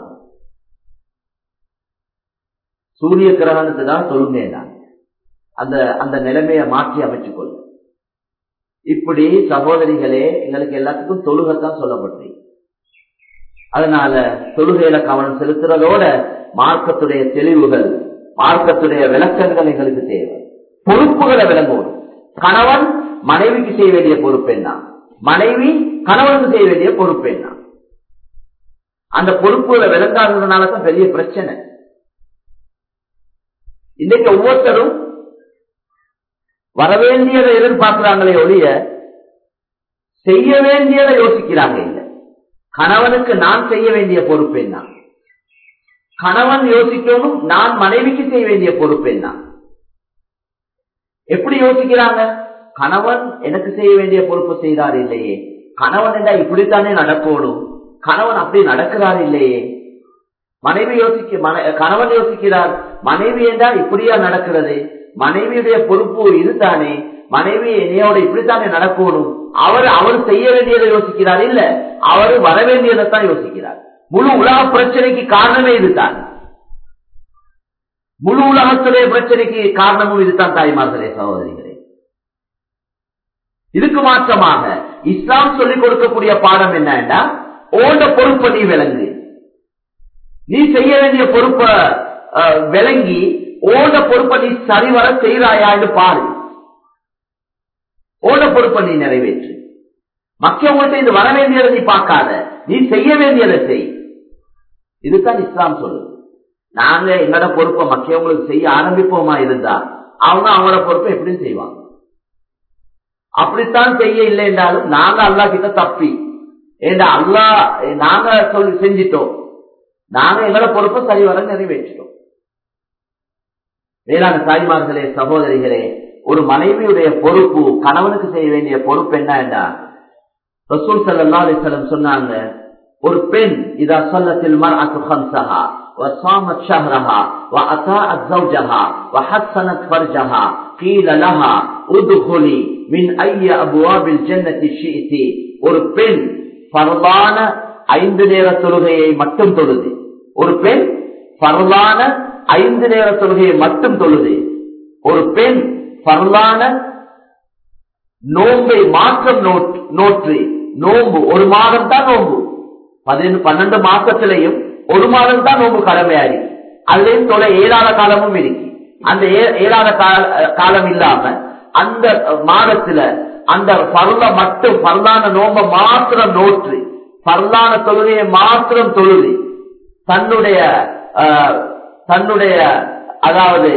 சூரிய கிரகணத்தை தான் சொல்லுங்க அந்த அந்த நிலைமையை மாற்றி அமைச்சுக் கொள்ள இப்படி சகோதரிகளே எங்களுக்கு எல்லாத்துக்கும் தொழுகத்தான் சொல்லப்பட்டு அதனால தொழுகையில கவனம் செலுத்துறதோட மார்க்கத்துடைய தெளிவுகள் மார்க்கத்துடைய விளக்கங்கள் எங்களுக்கு தேவை பொறுப்புகளை விளங்குவோம் கணவன் மனைவிக்கு செய்ய வேண்டிய பொறுப்பு என்ன மனைவி கணவனுக்கு செய்ய வேண்டிய பொறுப்பு என்ன அந்த பொறுப்புகளை விளங்காததுனாலதான் பெரிய பிரச்சனை இன்னைக்கு ஒவ்வொருத்தரும் வரவேண்டியதை எதிர்பார்க்கிறாங்களே ஒழிய செய்ய வேண்டியதை யோசிக்கிறாங்க இல்ல கணவனுக்கு நான் செய்ய வேண்டிய பொறுப்பு என்ன கணவன் யோசிக்கணும் நான் மனைவிக்கு செய்ய வேண்டிய பொறுப்பு என்ன எப்படி யோசிக்கிறாங்க கணவன் எனக்கு செய்ய வேண்டிய பொறுப்பு செய்தார் இல்லையே கணவன் என்றா இப்படித்தானே நடக்கணும் கணவன் அப்படி நடக்கிறார் இல்லையே மனைவி யோசிக்க கணவன் யோசிக்கிறார் மனைவி என்றால் இப்படியா நடக்கிறது மனைவியுடைய பொறுப்பு இதுதானே மனைவி என்னையோட இப்படித்தானே நடக்கணும் அவர் அவர் செய்ய வேண்டியதை யோசிக்கிறார் இல்ல அவர் வர வேண்டியதைத்தான் யோசிக்கிறார் முழு உலக பிரச்சனைக்கு காரணமே இதுதான் முழு உலகத்துடைய பிரச்சனைக்கு காரணமும் இதுதான் தாய்மார்களே சகோதரிகளே இதுக்கு மாற்றமாக இஸ்லாம் சொல்லிக் கொடுக்கக்கூடிய பாடம் என்னன்னா ஓண்ட பொறுப்பை நீ விளங்கு நீ செய்ய வேண்டிய பொறுப்பை விளங்கி ஓட பொறுப்பை நீ சரிவர செய்கிறாயான்னு பாரு ஓட பொறுப்பை நீ நிறைவேற்று மற்றவங்கள்ட்ட இது வர வேண்டியதை நீ பார்க்காத நீ செய்ய வேண்டியதை செய் இதுதான் இஸ்லாம் சொல்லுது நாங்க எங்களோட பொறுப்பை மற்றவங்களுக்கு செய்ய ஆரம்பிப்போமா இருந்தா அவங்க அவங்களோட பொறுப்பை எப்படியும் செய்வாங்க அப்படித்தான் செய்ய இல்லை என்றாலும் நாங்க அல்லா கிட்ட தப்பி ஏண்டா அல்லா நாங்க சொல்லி செஞ்சிட்டோம் நாங்க எங்களோட பொறுப்பை சரிவர நிறைவேற்றிட்டோம் வேளாண் தாய்மார்களே சகோதரிகளே ஒரு மனைவியுடைய பொறுப்பு கணவனுக்கு செய்ய வேண்டிய பொறுப்பு என்ன என்றால் ரசூல் சல்லா அலிசலம் சொன்னாங்க ஒரு பெண் இதா சொல்லத்தில் மர் அசுஹம்சஹா وصامت شهرها وأطاعت زوجها وحسنت فرجها قيل لها ادخلي من أي أبواب الجنة شئت ஒரு பெண் பரவான ஐந்து நேர தொழுகையை மட்டும் தொழுது ஒரு பெண் பரவான ஐந்து நேர தொழுகையை மட்டும் தொழுது ஒரு பெண் பரவான நோன்பை மாற்றம் நோற்று நோன்பு ஒரு மாதம் தான் நோன்பு பதினெண்டு பன்னெண்டு மாசத்திலையும் ஒரு மாதம் தான் நோன்பு கடமையாரி அதுலயும் தொலை ஏழாத காலமும் இருக்கு அந்த ஏழாத காலம் இல்லாம அந்த மாதத்துல அந்த பருள மட்டும் பரலான நோம்ப மாத்திரம் நோற்று பரலான தொழுகையை மாத்திரம் தொழுது தன்னுடைய தன்னுடைய அதாவது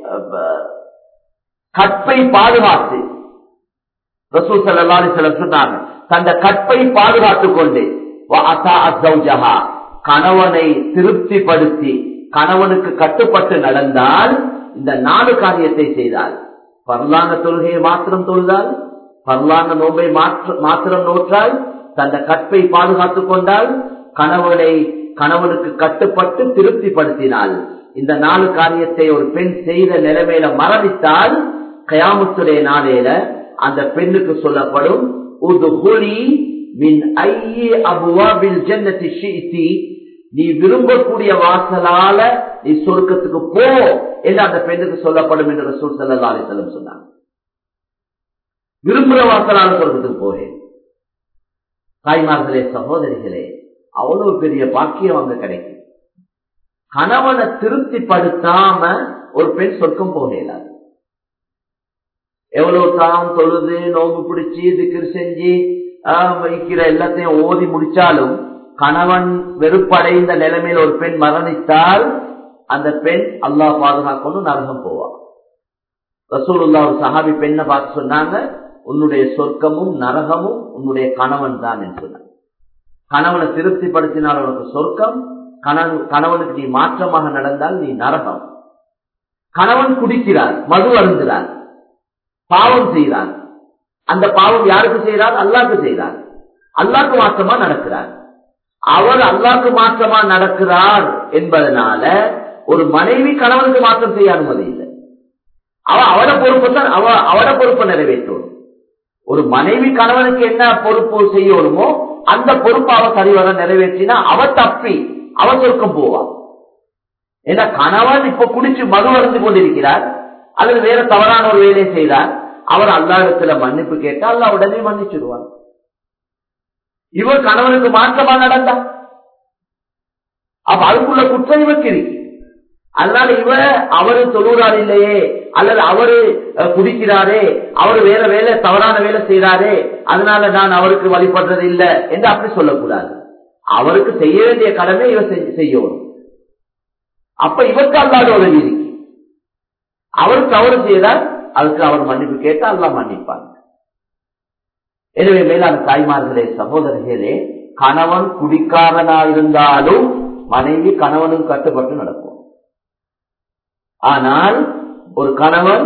கற்பை பாதுகாத்து ரசூல் சல்லாலி சிலர் சொன்னாங்க தந்த கற்பை பாதுகாத்துக் கொண்டு கணவனை திருப்திப்படுத்தி கணவனுக்கு கட்டுப்பட்டு நடந்தால் இந்த நாலு காரியத்தை செய்தால் பரலான தொழுகையை மாத்திரம் தொழுதால் பரலான நோம்பை மாத்திரம் நோற்றால் தந்த கற்பை பாதுகாத்துக் கொண்டால் கணவனை கணவனுக்கு கட்டுப்பட்டு திருப்திப்படுத்தினாள் இந்த நாலு காரியத்தை ஒரு பெண் செய்த நிலைமையில மரணித்தால் கயாமத்துடைய நாளையில அந்த பெண்ணுக்கு சொல்லப்படும் நீ விரும்பக்கூடிய வாசலால நீ சொர்க்கத்துக்கு போ என்று அந்த பெண்ணுக்கு சொல்லப்படும் என்று ரசூல் சல்லா அலிசல்லம் சொன்னாங்க விரும்புற வாசலால சொர்க்கத்துக்கு போறேன் தாய்மார்களே சகோதரிகளே அவ்வளவு பெரிய பாக்கியம் அங்க கிடைக்கும் கணவனை திருப்திப்படுத்தாம ஒரு பெண் சொர்க்கம் போக இயலாது எவ்வளவு தான் தொழுது நோம்பு பிடிச்சி திக்கிற செஞ்சு வைக்கிற எல்லாத்தையும் ஓதி முடிச்சாலும் கணவன் வெறுப்படைந்த நிலைமையில் ஒரு பெண் மரணித்தால் அந்த பெண் அல்லாஹ் பாதுகாக்கணும் நரகம் போவான் ரசூலுல்லா ஒரு சஹாபி பெண்ணை பார்த்து சொன்னாங்க உன்னுடைய சொர்க்கமும் நரகமும் உன்னுடைய கணவன் தான் என்று சொன்னாங்க கணவனை திருப்திப்படுத்தினால் உனக்கு சொர்க்கம் கணவனுக்கு நீ மாற்றமாக நடந்தால் நீ நரகம் கணவன் குடிக்கிறார் மது அருந்துகிறார் பாவம் செய்கிறார் அந்த பாவம் யாருக்கு செய்கிறார் அல்லாக்கு செய்கிறார் அல்லாக்கு மாற்றமா நடக்கிறார் அவர் அல்லாக்கு மாற்றமா நடக்கிறார் என்பதனால ஒரு மனைவி கணவனுக்கு மாற்றம் செய்ய அனுமதி இல்லை அவ அவட பொறுப்பு தான் அவ அவட பொறுப்பை நிறைவேற்றும் ஒரு மனைவி கணவனுக்கு என்ன பொறுப்பு செய்யணுமோ அந்த பொறுப்பை அவ சரிவர நிறைவேற்றினா அவ தப்பி அவ சொர்க்கம் போவா ஏன்னா கணவன் இப்ப குடிச்சு மது அருந்து கொண்டிருக்கிறார் அல்லது வேற தவறான ஒரு வேலையை செய்தார் அவர் அல்லாடத்துல மன்னிப்பு கேட்டா அல்லா உடனே மன்னிச்சிடுவார் இவர் கணவனுக்கு மாற்றமா நடந்தா அப்ப அதுக்குள்ள குற்றம் இவருக்கு இருக்கு அதனால இவ அவரு தொழுறார் இல்லையே அல்லது அவரு குடிக்கிறாரே அவரு வேற வேலை தவறான வேலை செய்யறாரே அதனால நான் அவருக்கு வழிபடுறது இல்லை என்று அப்படி சொல்லக்கூடாது அவருக்கு செய்ய வேண்டிய கடமை இவ செய்யணும் அப்ப இவருக்கு அல்லாத உதவி இருக்கு அவர் தவறு செய்தால் அதுக்கு அவர் மன்னிப்பு கேட்டா அல்லா மன்னிப்பாங்க எனவே மேலான தாய்மார்களே சகோதரர்களே கணவன் குடிக்காரனா இருந்தாலும் மனைவி கணவனும் கட்டுப்பட்டு நடக்கும் ஆனால் ஒரு கணவன்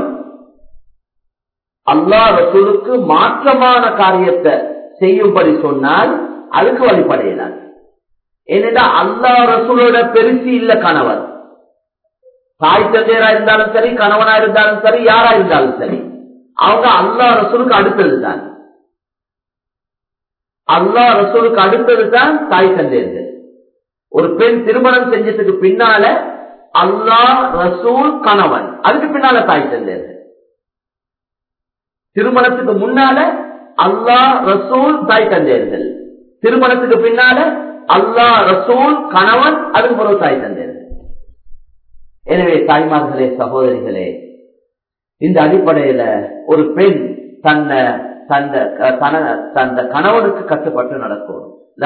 அல்லா ரசூலுக்கு மாற்றமான காரியத்தை செய்யும்படி சொன்னால் அதுக்கு வழிபடையினார் ஏனென்றா அல்லா ரசூலோட பெருசி இல்ல கணவன் தாய் தந்தையரா இருந்தாலும் சரி கணவனா இருந்தாலும் சரி யாரா இருந்தாலும் சரி அவங்க அல்லா ரசூலுக்கு அடுத்தது தான் அல்லா ரசூலுக்கு அடுத்தது தான் தாய் தந்தையர்கள் ஒரு பெண் திருமணம் செஞ்சதுக்கு பின்னால அல்லா ரசூல் கணவன் அதுக்கு பின்னால தாய் தந்தையர்கள் திருமணத்துக்கு முன்னால அல்லா ரசூல் தாய் தந்தையர்கள் திருமணத்துக்கு பின்னால அல்லா ரசூல் கணவன் அதுக்கு பிறகு தாய் தந்தையர்கள் எனவே தாய்மார்களே சகோதரிகளே இந்த அடிப்படையில ஒரு பெண் தன்னை தந்த கணவனுக்கு கட்டுப்பட்டு நடக்கும்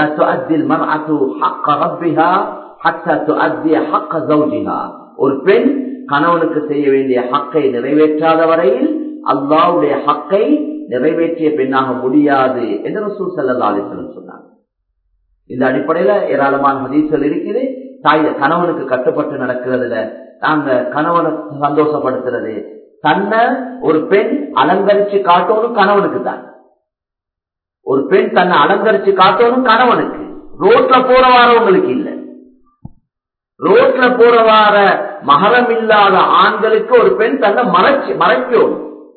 ஒரு பெண் கணவனுக்கு செய்ய வேண்டிய ஹக்கை நிறைவேற்றாத வரையில் அல்லாவுடைய ஹக்கை நிறைவேற்றிய பெண்ணாக முடியாது என்று ரசூல் சல்லா அலிஸ்லம் சொன்னார் இந்த அடிப்படையில ஏராளமான ஹதீஸ்கள் இருக்குது தாய் கணவனுக்கு கட்டுப்பட்டு நடக்கிறதுல நாங்க கணவனை சந்தோஷப்படுத்துறது தன்னை ஒரு பெண் அலங்கரிச்சு காட்டணும் கணவனுக்கு தான் ஒரு பெண் தன்னை அலங்கரிச்சு காட்டணும் கணவனுக்கு ரோட்ல போற வாரவங்களுக்கு இல்ல ரோட்ல போற வார மகரம் இல்லாத ஆண்களுக்கு ஒரு பெண் தன்னை மறைச்சு மறைக்கணும்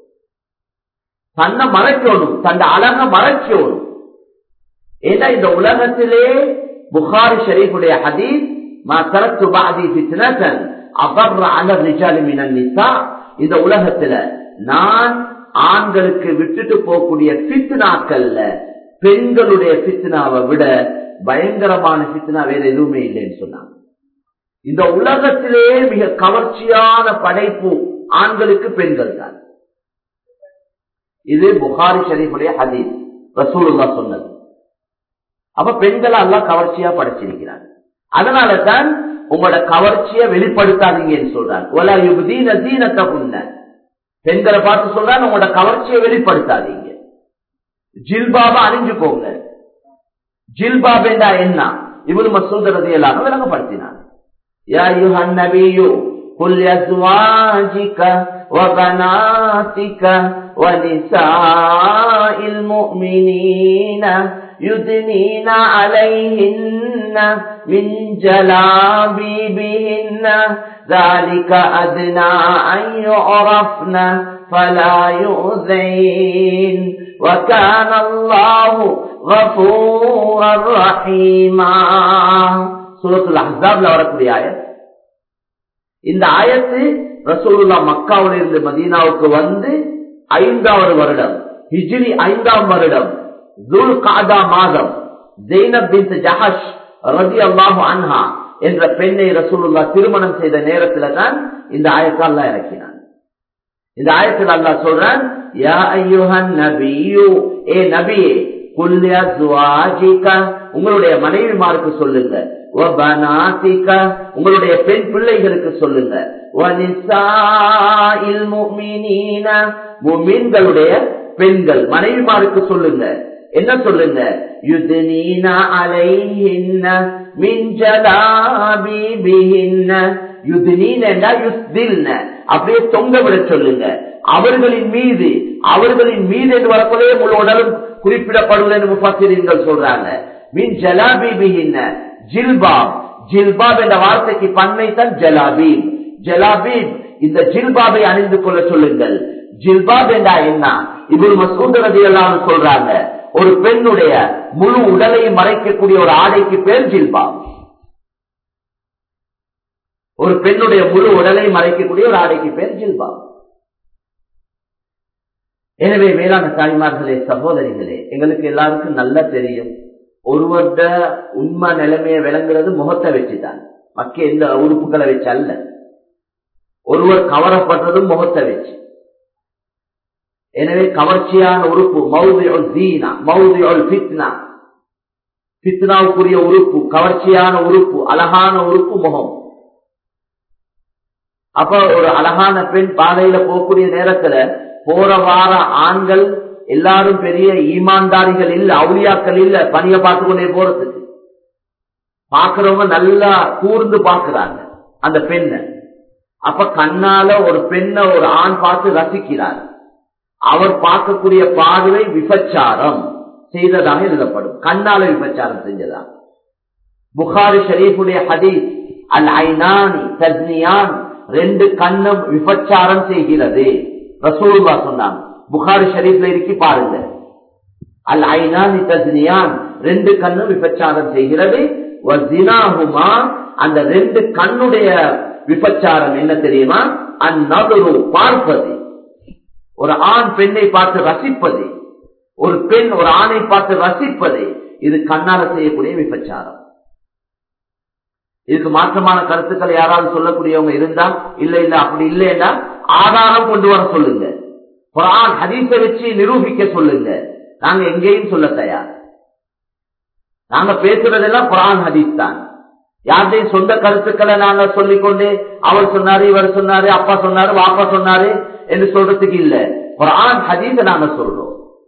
தன்னை மறைக்கணும் தன் அழக மறைக்கணும் ஏன்னா இந்த உலகத்திலே புகாரி ஷரீஃபுடைய ஹதீஸ் மா தரத்து பாதி ஃபித்னதன் அபர்ர அல ரிஜாலி மினன் நிசா இந்த உலகத்துல நான் ஆண்களுக்கு விட்டுட்டு போகக்கூடிய பித்னாக்கள்ல பெண்களுடைய பித்னாவை விட பயங்கரமான பித்னா வேற எதுவுமே இல்லைன்னு சொன்னாங்க இந்த உலகத்திலே மிக கவர்ச்சியான படைப்பு ஆண்களுக்கு பெண்கள் தான் இது புகாரி ஷரீஃபுடைய ஹதீஸ் ரசூலுல்லா சொன்னது அப்ப பெண்களை எல்லாம் கவர்ச்சியா படைச்சிருக்கிறாங்க அதனால தான் உங்களோட கவர்ச்சியை வெளிப்படுத்தாதீங்கன்னு சொல்றாங்க பெண்களை பார்த்து சொல்றாங்க உங்களோட கவர்ச்சியை வெளிப்படுத்தாதீங்க ஜில்பாபா அணிஞ்சுக்கோங்க ஜில்பாப் என்றா என்ன இவரு மசூதரது எல்லாம் விளங்கப்படுத்தினாங்க يا أيها النبي قل لأزواجك وبناتك ونساء المؤمنين يدنين عليهن من جلابيبهن ذلك أدنى أن يعرفن فلا يؤذين وكان الله غفورا رحيما சூரத்துல் அஹாப்ல வரக்கூடிய ஆயத் இந்த ஆயத்து ரசூலுல்லா மக்காவில இருந்து மதீனாவுக்கு வந்து ஐந்தாவது வருடம் ஹிஜ்ரி ஐந்தாம் வருடம் ஜுல் காதா மாதம் ஜெய்னப் பின் ஜஹஷ் ரதி அல்லாஹு அன்ஹா என்ற பெண்ணை ரசூலுல்லா திருமணம் செய்த நேரத்துல தான் இந்த ஆயத்தை அல்லா இறக்கினான் இந்த ஆயத்தில் அல்லா சொல்றான் யா ஐயுஹன் நபியு ஏ நபியே குல்லியா ஜுவாஜிகா உங்களுடைய மனைவிமாருக்கு சொல்லுங்க உங்களுடைய பெண் பிள்ளைகளுக்கு சொல்லுங்க முமீன்களுடைய பெண்கள் மனைவிமாருக்கு சொல்லுங்க என்ன சொல்லுங்க யுத்னீனா அலைஹின்ன மின்ஜலாபிபிஹின்ன யுத்னீனா யுஸ்தில்ன அப்படியே தொங்க விட சொல்லுங்க அவர்களின் மீது அவர்களின் மீது என்று வரக்குள்ளே முழு உடலும் குறிப்பிடப்படுவது என்று முப்பாசிரியர்கள் சொல்றாங்க மின் ஜலாபீபிஹின்ன ஜில்பாப் ஜில்பாப் என்ற வார்த்தைக்கு பன்மை தான் ஜலாபீப் ஜலாபீப் இந்த ஜில்பாபை அணிந்து கொள்ள சொல்லுங்கள் ஜில்பாப் என்றா என்ன இவர் மசூத் ரதி எல்லாம் சொல்றாங்க ஒரு பெண்ணுடைய முழு உடலையும் மறைக்கக்கூடிய ஒரு ஆடைக்கு பேர் ஜில்பாப் ஒரு பெண்ணுடைய முழு உடலை மறைக்கக்கூடிய ஒரு ஆடைக்கு பேர் ஜில்பாப் எனவே மேலான தாய்மார்களே சகோதரிகளே எங்களுக்கு எல்லாருக்கும் நல்லா தெரியும் ஒருவர்த உண்மை நிலைமையை விளங்குறது முகத்தை வச்சுதான் மக்க எந்த உறுப்புகளை வச்சு அல்ல ஒருவர் கவரப்படுறதும் முகத்தை வச்சு எனவே கவர்ச்சியான உறுப்பு மௌதியோல் தீனா மௌதியோல் பித்னா பித்னாவுக்குரிய உறுப்பு கவர்ச்சியான உறுப்பு அழகான உறுப்பு முகம் அப்ப ஒரு அழகான பெண் பாதையில போகக்கூடிய நேரத்துல போற வார ஆண்கள் எல்லாரும் பெரிய ஈமான்தாரிகள் இல்ல அவுளியாக்கள் இல்ல பணிய பார்த்து கொண்டே போறதுக்கு பாக்குறவங்க நல்லா கூர்ந்து பாக்குறாங்க அந்த பெண்ணை அப்ப கண்ணால ஒரு பெண்ணை ஒரு ஆண் பார்த்து ரசிக்கிறார் அவர் பார்க்கக்கூடிய பார்வை விபச்சாரம் செய்ததாக எழுதப்படும் கண்ணால விபச்சாரம் செஞ்சதா புகாரி ஷரீஃபுடைய ஹதீஸ் அல் ஐநானி தஜ்னியான் ரெண்டு கண்ணும் விபச்சாரம் செய்கிறது ரசூலுல்லா சொன்னாங்க புகாரி ஷரீஃப்ல இருக்கி பாருங்க அல் ஐநானி தஜ்னியான் ரெண்டு கண்ணும் விபச்சாரம் செய்கிறது அந்த ரெண்டு கண்ணுடைய விபச்சாரம் என்ன தெரியுமா அந்நதுரு பார்ப்பது ஒரு ஆண் பெண்ணை பார்த்து ரசிப்பது ஒரு பெண் ஒரு ஆணை பார்த்து ரசிப்பது இது கண்ணால செய்யக்கூடிய விபச்சாரம் இதுக்கு மாற்றமான கருத்துக்களை யாராவது சொல்லக்கூடியவங்க இருந்தா இல்ல இல்ல அப்படி இல்லைன்னா ஆதாரம் கொண்டு வர சொல்லுங்க குரான் ஹதீஸ வச்சு நிரூபிக்க சொல்லுங்க நாங்க எங்கேயும் சொல்ல தயார் நாங்க பேசுறதெல்லாம் குரான் ஹதீஸ் தான் யார்டையும் சொந்த கருத்துக்களை நாங்க சொல்லிக்கொண்டு அவர் சொன்னாரு இவர் சொன்னாரு அப்பா சொன்னாரு வாப்பா சொன்னாரு என்று சொல்றதுக்கு இல்ல குரான் ஹதீஸ நாங்க சொல்றோம்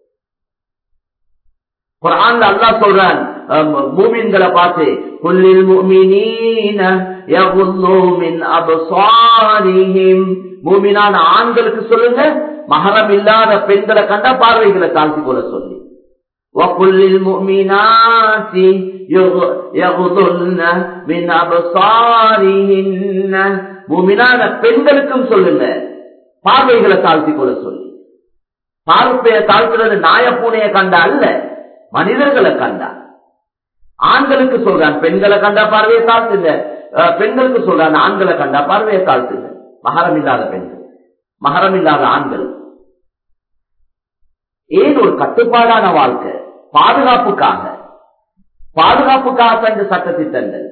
குரான் அல்லா சொல்றான் மூமின்களை பார்த்து குல்லில் முஃமினீன யகுல்லூ மின் அப்சாரிஹிம் மூமினான ஆண்களுக்கு சொல்லுங்க மகரம் இல்லாத பெண்களை கண்ட பார்வைகளை தாழ்த்தி கொள்ள சொல்லி وَقُلِّ الْمُؤْمِنَاتِ يَغْضُضْنَ مِنْ أَبْصَارِهِنَّ மூமினான பெண்களுக்கும் சொல்லுங்க பார்வைகளை தாழ்த்தி கொள்ள சொல்லி பார்வையை தாழ்த்துறது நாய பூனையை கண்டா அல்ல மனிதர்களை கண்டா ஆண்களுக்கு சொல்றான் பெண்களை கண்டா பார்வையை தாழ்த்துங்க பெண்களுக்கு சொல்றான் ஆண்களை கண்டா பார்வையை தாழ்த்துங்க மகரம் இல்லாத பெண்கள் மகரம் இல்லாத ஆண்கள் ஏன் ஒரு கட்டுப்பாடான வாழ்க்கை பாதுகாப்புக்காக பாதுகாப்புக்காக இந்த சட்ட திட்டங்கள்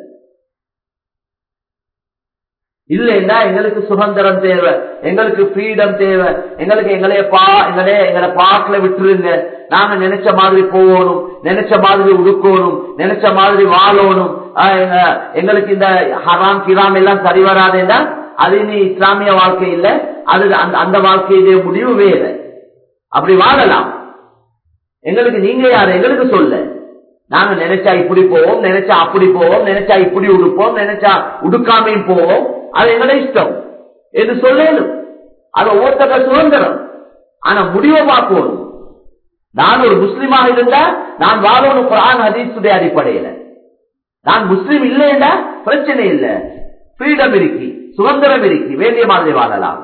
இல்லைன்னா எங்களுக்கு சுதந்திரம் தேவை எங்களுக்கு ஃப்ரீடம் தேவை எங்களுக்கு எங்களைய பா எங்களே எங்களை பார்க்கல விட்டுருங்க நாங்க நினைச்ச மாதிரி போகணும் நினைச்ச மாதிரி உடுக்கணும் நினைச்ச மாதிரி வாழணும் எங்களுக்கு இந்த ஹராம் கிராம் எல்லாம் சரி வராதுன்னா அது இனி இஸ்லாமிய வாழ்க்கை இல்ல அது அந்த வாழ்க்கையிலே முடிவு வேற அப்படி வாழலாம் எங்களுக்கு நீங்க யாரு எங்களுக்கு சொல்ல நாங்க நினைச்சா இப்படி போவோம் நினைச்சா அப்படி போவோம் நினைச்சா இப்படி உடுப்போம் நினைச்சா உடுக்காமையும் போவோம் அது எங்களோட இஷ்டம் என்று சொல்லணும் அது ஒவ்வொருத்தர சுதந்திரம் ஆனா முடிவை பார்க்கணும் நான் ஒரு முஸ்லீமாக இருந்தா நான் வாழணும் குரான் ஹதீஸுடைய அடிப்படையில நான் முஸ்லீம் இல்லைன்னா பிரச்சனை இல்லை ஃப்ரீடம் இருக்கு சுதந்திரம் இருக்கு வேண்டிய மாதிரி வாழலாம்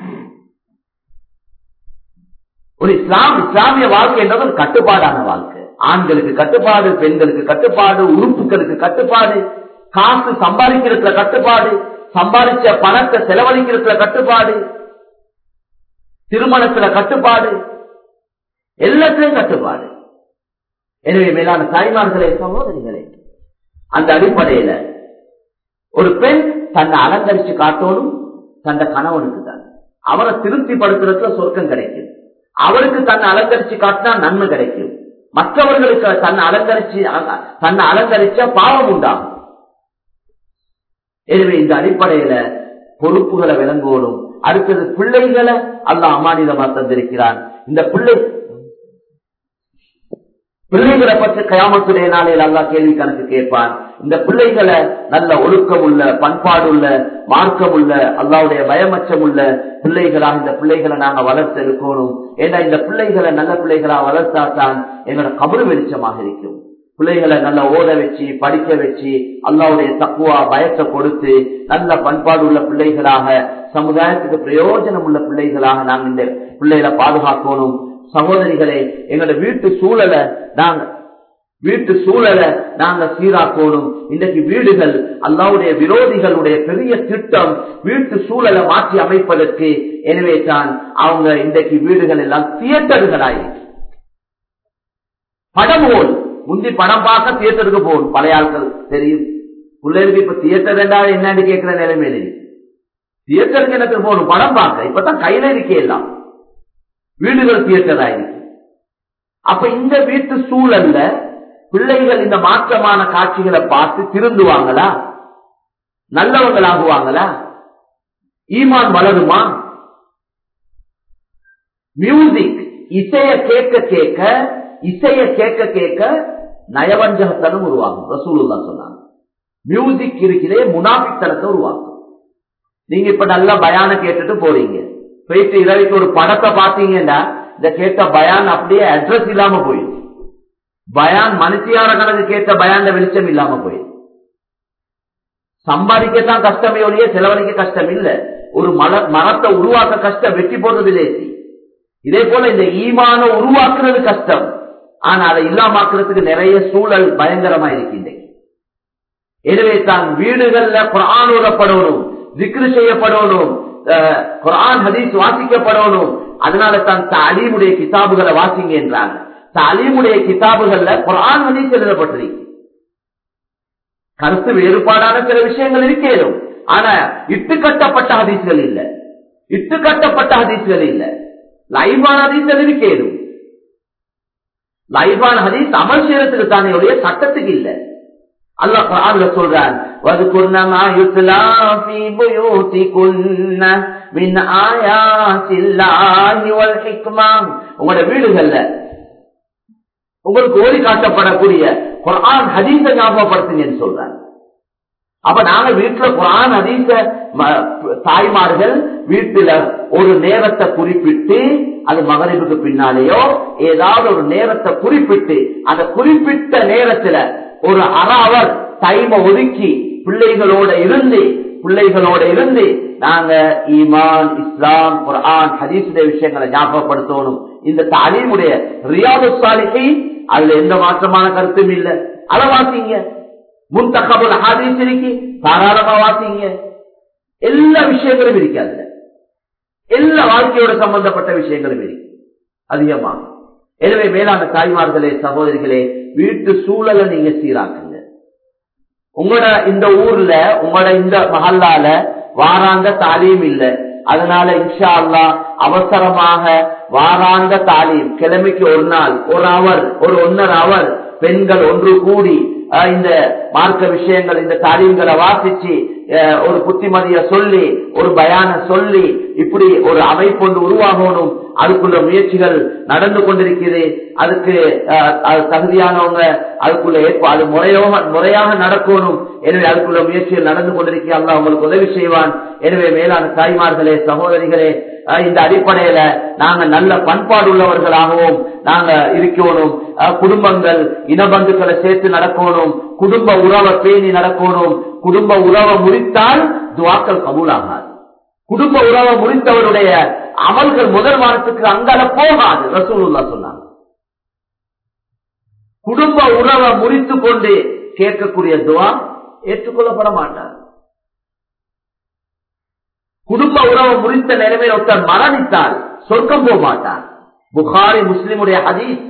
ஒரு இஸ்லாம் இஸ்லாமிய வாழ்க்கை என்றது ஒரு கட்டுப்பாடான வாழ்க்கை ஆண்களுக்கு கட்டுப்பாடு பெண்களுக்கு கட்டுப்பாடு உறுப்புகளுக்கு கட்டுப்பாடு காசு சம்பாதிக்கிறதுல கட்டுப்பாடு சம்பாதிச்ச பணத்தை செலவழிக்கிறதுல கட்டுப்பாடு திருமணத்துல கட்டுப்பாடு எல்லாத்திலையும் கட்டுப்பாடு எனவே மேலான தாய்மார்களே சகோதரிகளே அந்த அடிப்படையில ஒரு பெண் தன்னை அலங்கரிச்சு காட்டணும் தந்த கணவனுக்கு தான் அவரை திருப்திப்படுத்துறதுல சொர்க்கம் கிடைக்கும் அவருக்கு தன்னை அலங்கரிச்சு காட்டினா நன்மை கிடைக்கும் மற்றவர்களுக்கு தன்னை அலங்கரிச்சு தன்னை அலங்கரிச்ச பாவம் உண்டாகும் எனவே இந்த அடிப்படையில பொறுப்புகளை விளங்குவோடும் அடுத்தது பிள்ளைகளை அல்ல அமானிதமா தந்திருக்கிறான் இந்த பிள்ளை பிள்ளைகளை பற்றி கயாமத்துடைய நாளையில் அல்லா கேள்வி கணக்கு கேட்பான் இந்த பிள்ளைகளை நல்ல ஒழுக்கம் உள்ள பண்பாடு உள்ள மார்க்கம் உள்ள அல்லாவுடைய பயமச்சம் உள்ள பிள்ளைகளாக இந்த பிள்ளைகளை நாங்க வளர்த்து இருக்கணும் ஏன்னா இந்த பிள்ளைகளை நல்ல பிள்ளைகளா வளர்த்தாத்தான் எங்களோட கபரு வெளிச்சமாக இருக்கும் பிள்ளைகளை நல்லா ஓத வச்சு படிக்க வச்சு அல்லாவுடைய தக்குவா பயத்தை கொடுத்து நல்ல பண்பாடு உள்ள பிள்ளைகளாக சமுதாயத்துக்கு பிரயோஜனம் உள்ள பிள்ளைகளாக நாங்கள் இந்த பிள்ளைகளை பாதுகாக்கணும் சகோதரிகளே எங்களோட வீட்டு சூழலை நாங்க வீட்டு சூழலை நாங்க சீராக்கணும் இன்றைக்கு வீடுகள் அல்லாவுடைய விரோதிகளுடைய பெரிய திட்டம் வீட்டு சூழலை மாற்றி அமைப்பதற்கு எனவே தான் அவங்க இன்றைக்கு வீடுகள் எல்லாம் தியேட்டர்களாயிருக்கு படம் போல் முந்தி படம் பார்க்க தியேட்டருக்கு போகணும் பழைய ஆட்கள் தெரியும் பிள்ளைகளுக்கு இப்ப தியேட்டர் ரெண்டாவது என்னன்னு கேட்கிற நிலைமையில தியேட்டருக்கு எனக்கு போகணும் படம் பார்க்க இப்பதான் கையில இருக்கே எல்லாம் வீடுகள் தியேட்டர் ஆயிருக்கு அப்ப இந்த வீட்டு சூழல்ல பிள்ளைகள் இந்த மாற்றமான காட்சிகளை பார்த்து திருந்துவாங்களா நல்லவங்களாகுவாங்களா ஈமான் வளருமா மியூசிக் இசைய கேட்க கேட்க இசைய கேட்க கேட்க நயவஞ்சகத்தனம் உருவாகும் ரசூலுல்லா சொன்னாங்க மியூசிக் இருக்கிறே முனாபித்தனத்தை உருவாக்கும் நீங்க இப்ப நல்லா பயான கேட்டுட்டு போறீங்க போயிட்டு இரவைக்கு ஒரு படத்தை பாத்தீங்கன்னா இந்த கேட்ட பயான் அப்படியே அட்ரஸ் இல்லாம போயிடுச்சு பயான் மனுஷியார கணக்கு கேட்ட பயான் வெளிச்சம் இல்லாம போயிடுச்சு சம்பாதிக்கத்தான் கஷ்டமே ஒழிய செலவழிக்க கஷ்டம் இல்ல ஒரு மல மரத்தை உருவாக்க கஷ்டம் வெட்டி போடுறது லேசி இதே போல இந்த ஈமான உருவாக்குறது கஷ்டம் ஆனா அதை இல்லாமக்கிறதுக்கு நிறைய சூழல் பயங்கரமா இருக்கின்றன எனவே தான் வீடுகள்ல குரான் ஓதப்படணும் திக்ரு செய்யப்படணும் குரான் ஹதீஸ் வாசிக்கப்படணும் அதனால தான் தாலீமுடைய கிதாபுகளை வாசிங்க என்றாங்க தாலீமுடைய கிதாபுகள்ல குரான் ஹதீஸ் எழுதப்பட்டிருக்கு கருத்து வேறுபாடான சில விஷயங்கள் இருக்கேனும் ஆனா இட்டு கட்டப்பட்ட ஹதீஸ்கள் இல்ல இட்டு கட்டப்பட்ட ஹதீஸ்கள் இல்ல லைவான ஹதீஸ்கள் இருக்கேனும் லைவான ஹதீஸ் அமல் செய்யறதுக்கு தானே ஒழிய சட்டத்துக்கு இல்ல அல்லாஹ் குர்ஆன்ல சொல்றான் வذكرن ما يتلى في بيوتكن من آيات الله والحكمة உங்களோட வீடுகள்ல உங்களுக்கு ஓதி காட்டப்படக்கூடிய குர்ஆன் ஹதீஸ ஞாபகப்படுத்துங்கன்னு சொல்றாங்க அப்ப நாங்க வீட்டுல குரான் ஹதீஸ தாய்மார்கள் வீட்டுல ஒரு நேரத்தை குறிப்பிட்டு அது மகரிபுக்கு பின்னாலேயோ ஏதாவது ஒரு நேரத்தை குறிப்பிட்டு அந்த குறிப்பிட்ட நேரத்துல ஒரு அரை அவர் டைமை ஒதுக்கி பிள்ளைகளோட இருந்து பிள்ளைகளோட இருந்து நாங்க ஈமான் இஸ்லாம் குரான் ஹதீசுடைய விஷயங்களை ஞாபகப்படுத்தணும் இந்த தாலீமுடைய ரியாது சாலிகை அதுல எந்த மாற்றமான கருத்தும் இல்ல அதை வாசிங்க முன்தகபுல் ஹாதீஸ் இருக்கு தாராளமா வாசிங்க எல்லா விஷயங்களும் இருக்காது எல்லா வாழ்க்கையோட சம்பந்தப்பட்ட விஷயங்களும் இருக்கு அதிகமா எனவே மேலான தாய்மார்களே சகோதரிகளே வீட்டு சூழலை நீங்க சீராக்குங்க உங்களோட இந்த ஊர்ல உங்களோட இந்த மஹல்லால வாராந்த தாலீம் இல்ல அதனால இன்ஷா அல்லா அவசரமாக வாராந்த தாலீம் கிழமைக்கு ஒரு நாள் ஒரு அவர் ஒரு ஒன்னரை அவர் பெண்கள் ஒன்று கூடி இந்த மார்க்க விஷயங்கள் இந்த தாலீம்களை வாசிச்சு ஒரு புத்திமதிய சொல்லி ஒரு பயான சொல்லி இப்படி ஒரு அமைப்பு ஒன்று உருவாகணும் அதுக்குள்ள முயற்சிகள் நடந்து கொண்டிருக்கிறது அதுக்கு தகுதியானவங்க அதுக்குள்ள அது முறையாக முறையாக நடக்கணும் எனவே அதுக்குள்ள முயற்சிகள் நடந்து கொண்டிருக்க அல்ல உங்களுக்கு உதவி செய்வான் எனவே மேலான தாய்மார்களே சகோதரிகளே இந்த அடிப்படையில நாங்க நல்ல பண்பாடு உள்ளவர்களாகவும் நாங்க இருக்கணும் குடும்பங்கள் இனபந்துக்களை சேர்த்து நடக்கணும் குடும்ப உறவை பேணி நடக்கணும் குடும்ப உறவை முறித்தால் துவாக்கள் கபூலாகாது குடும்ப உறவை முறித்தவருடைய அமல்கள் முதல் வாரத்துக்கு அங்கால போகாது ரசூலுல்லா சொன்னாங்க குடும்ப உறவை முறித்து கொண்டு கேட்கக்கூடிய துவா ஏற்றுக்கொள்ளப்பட மாட்டார் குடும்ப உறவை முறித்த நிலைமையில் ஒருத்தர் மரணித்தால் சொர்க்கம் போக மாட்டார் புகாரி முஸ்லிமுடைய ஹதீஸ்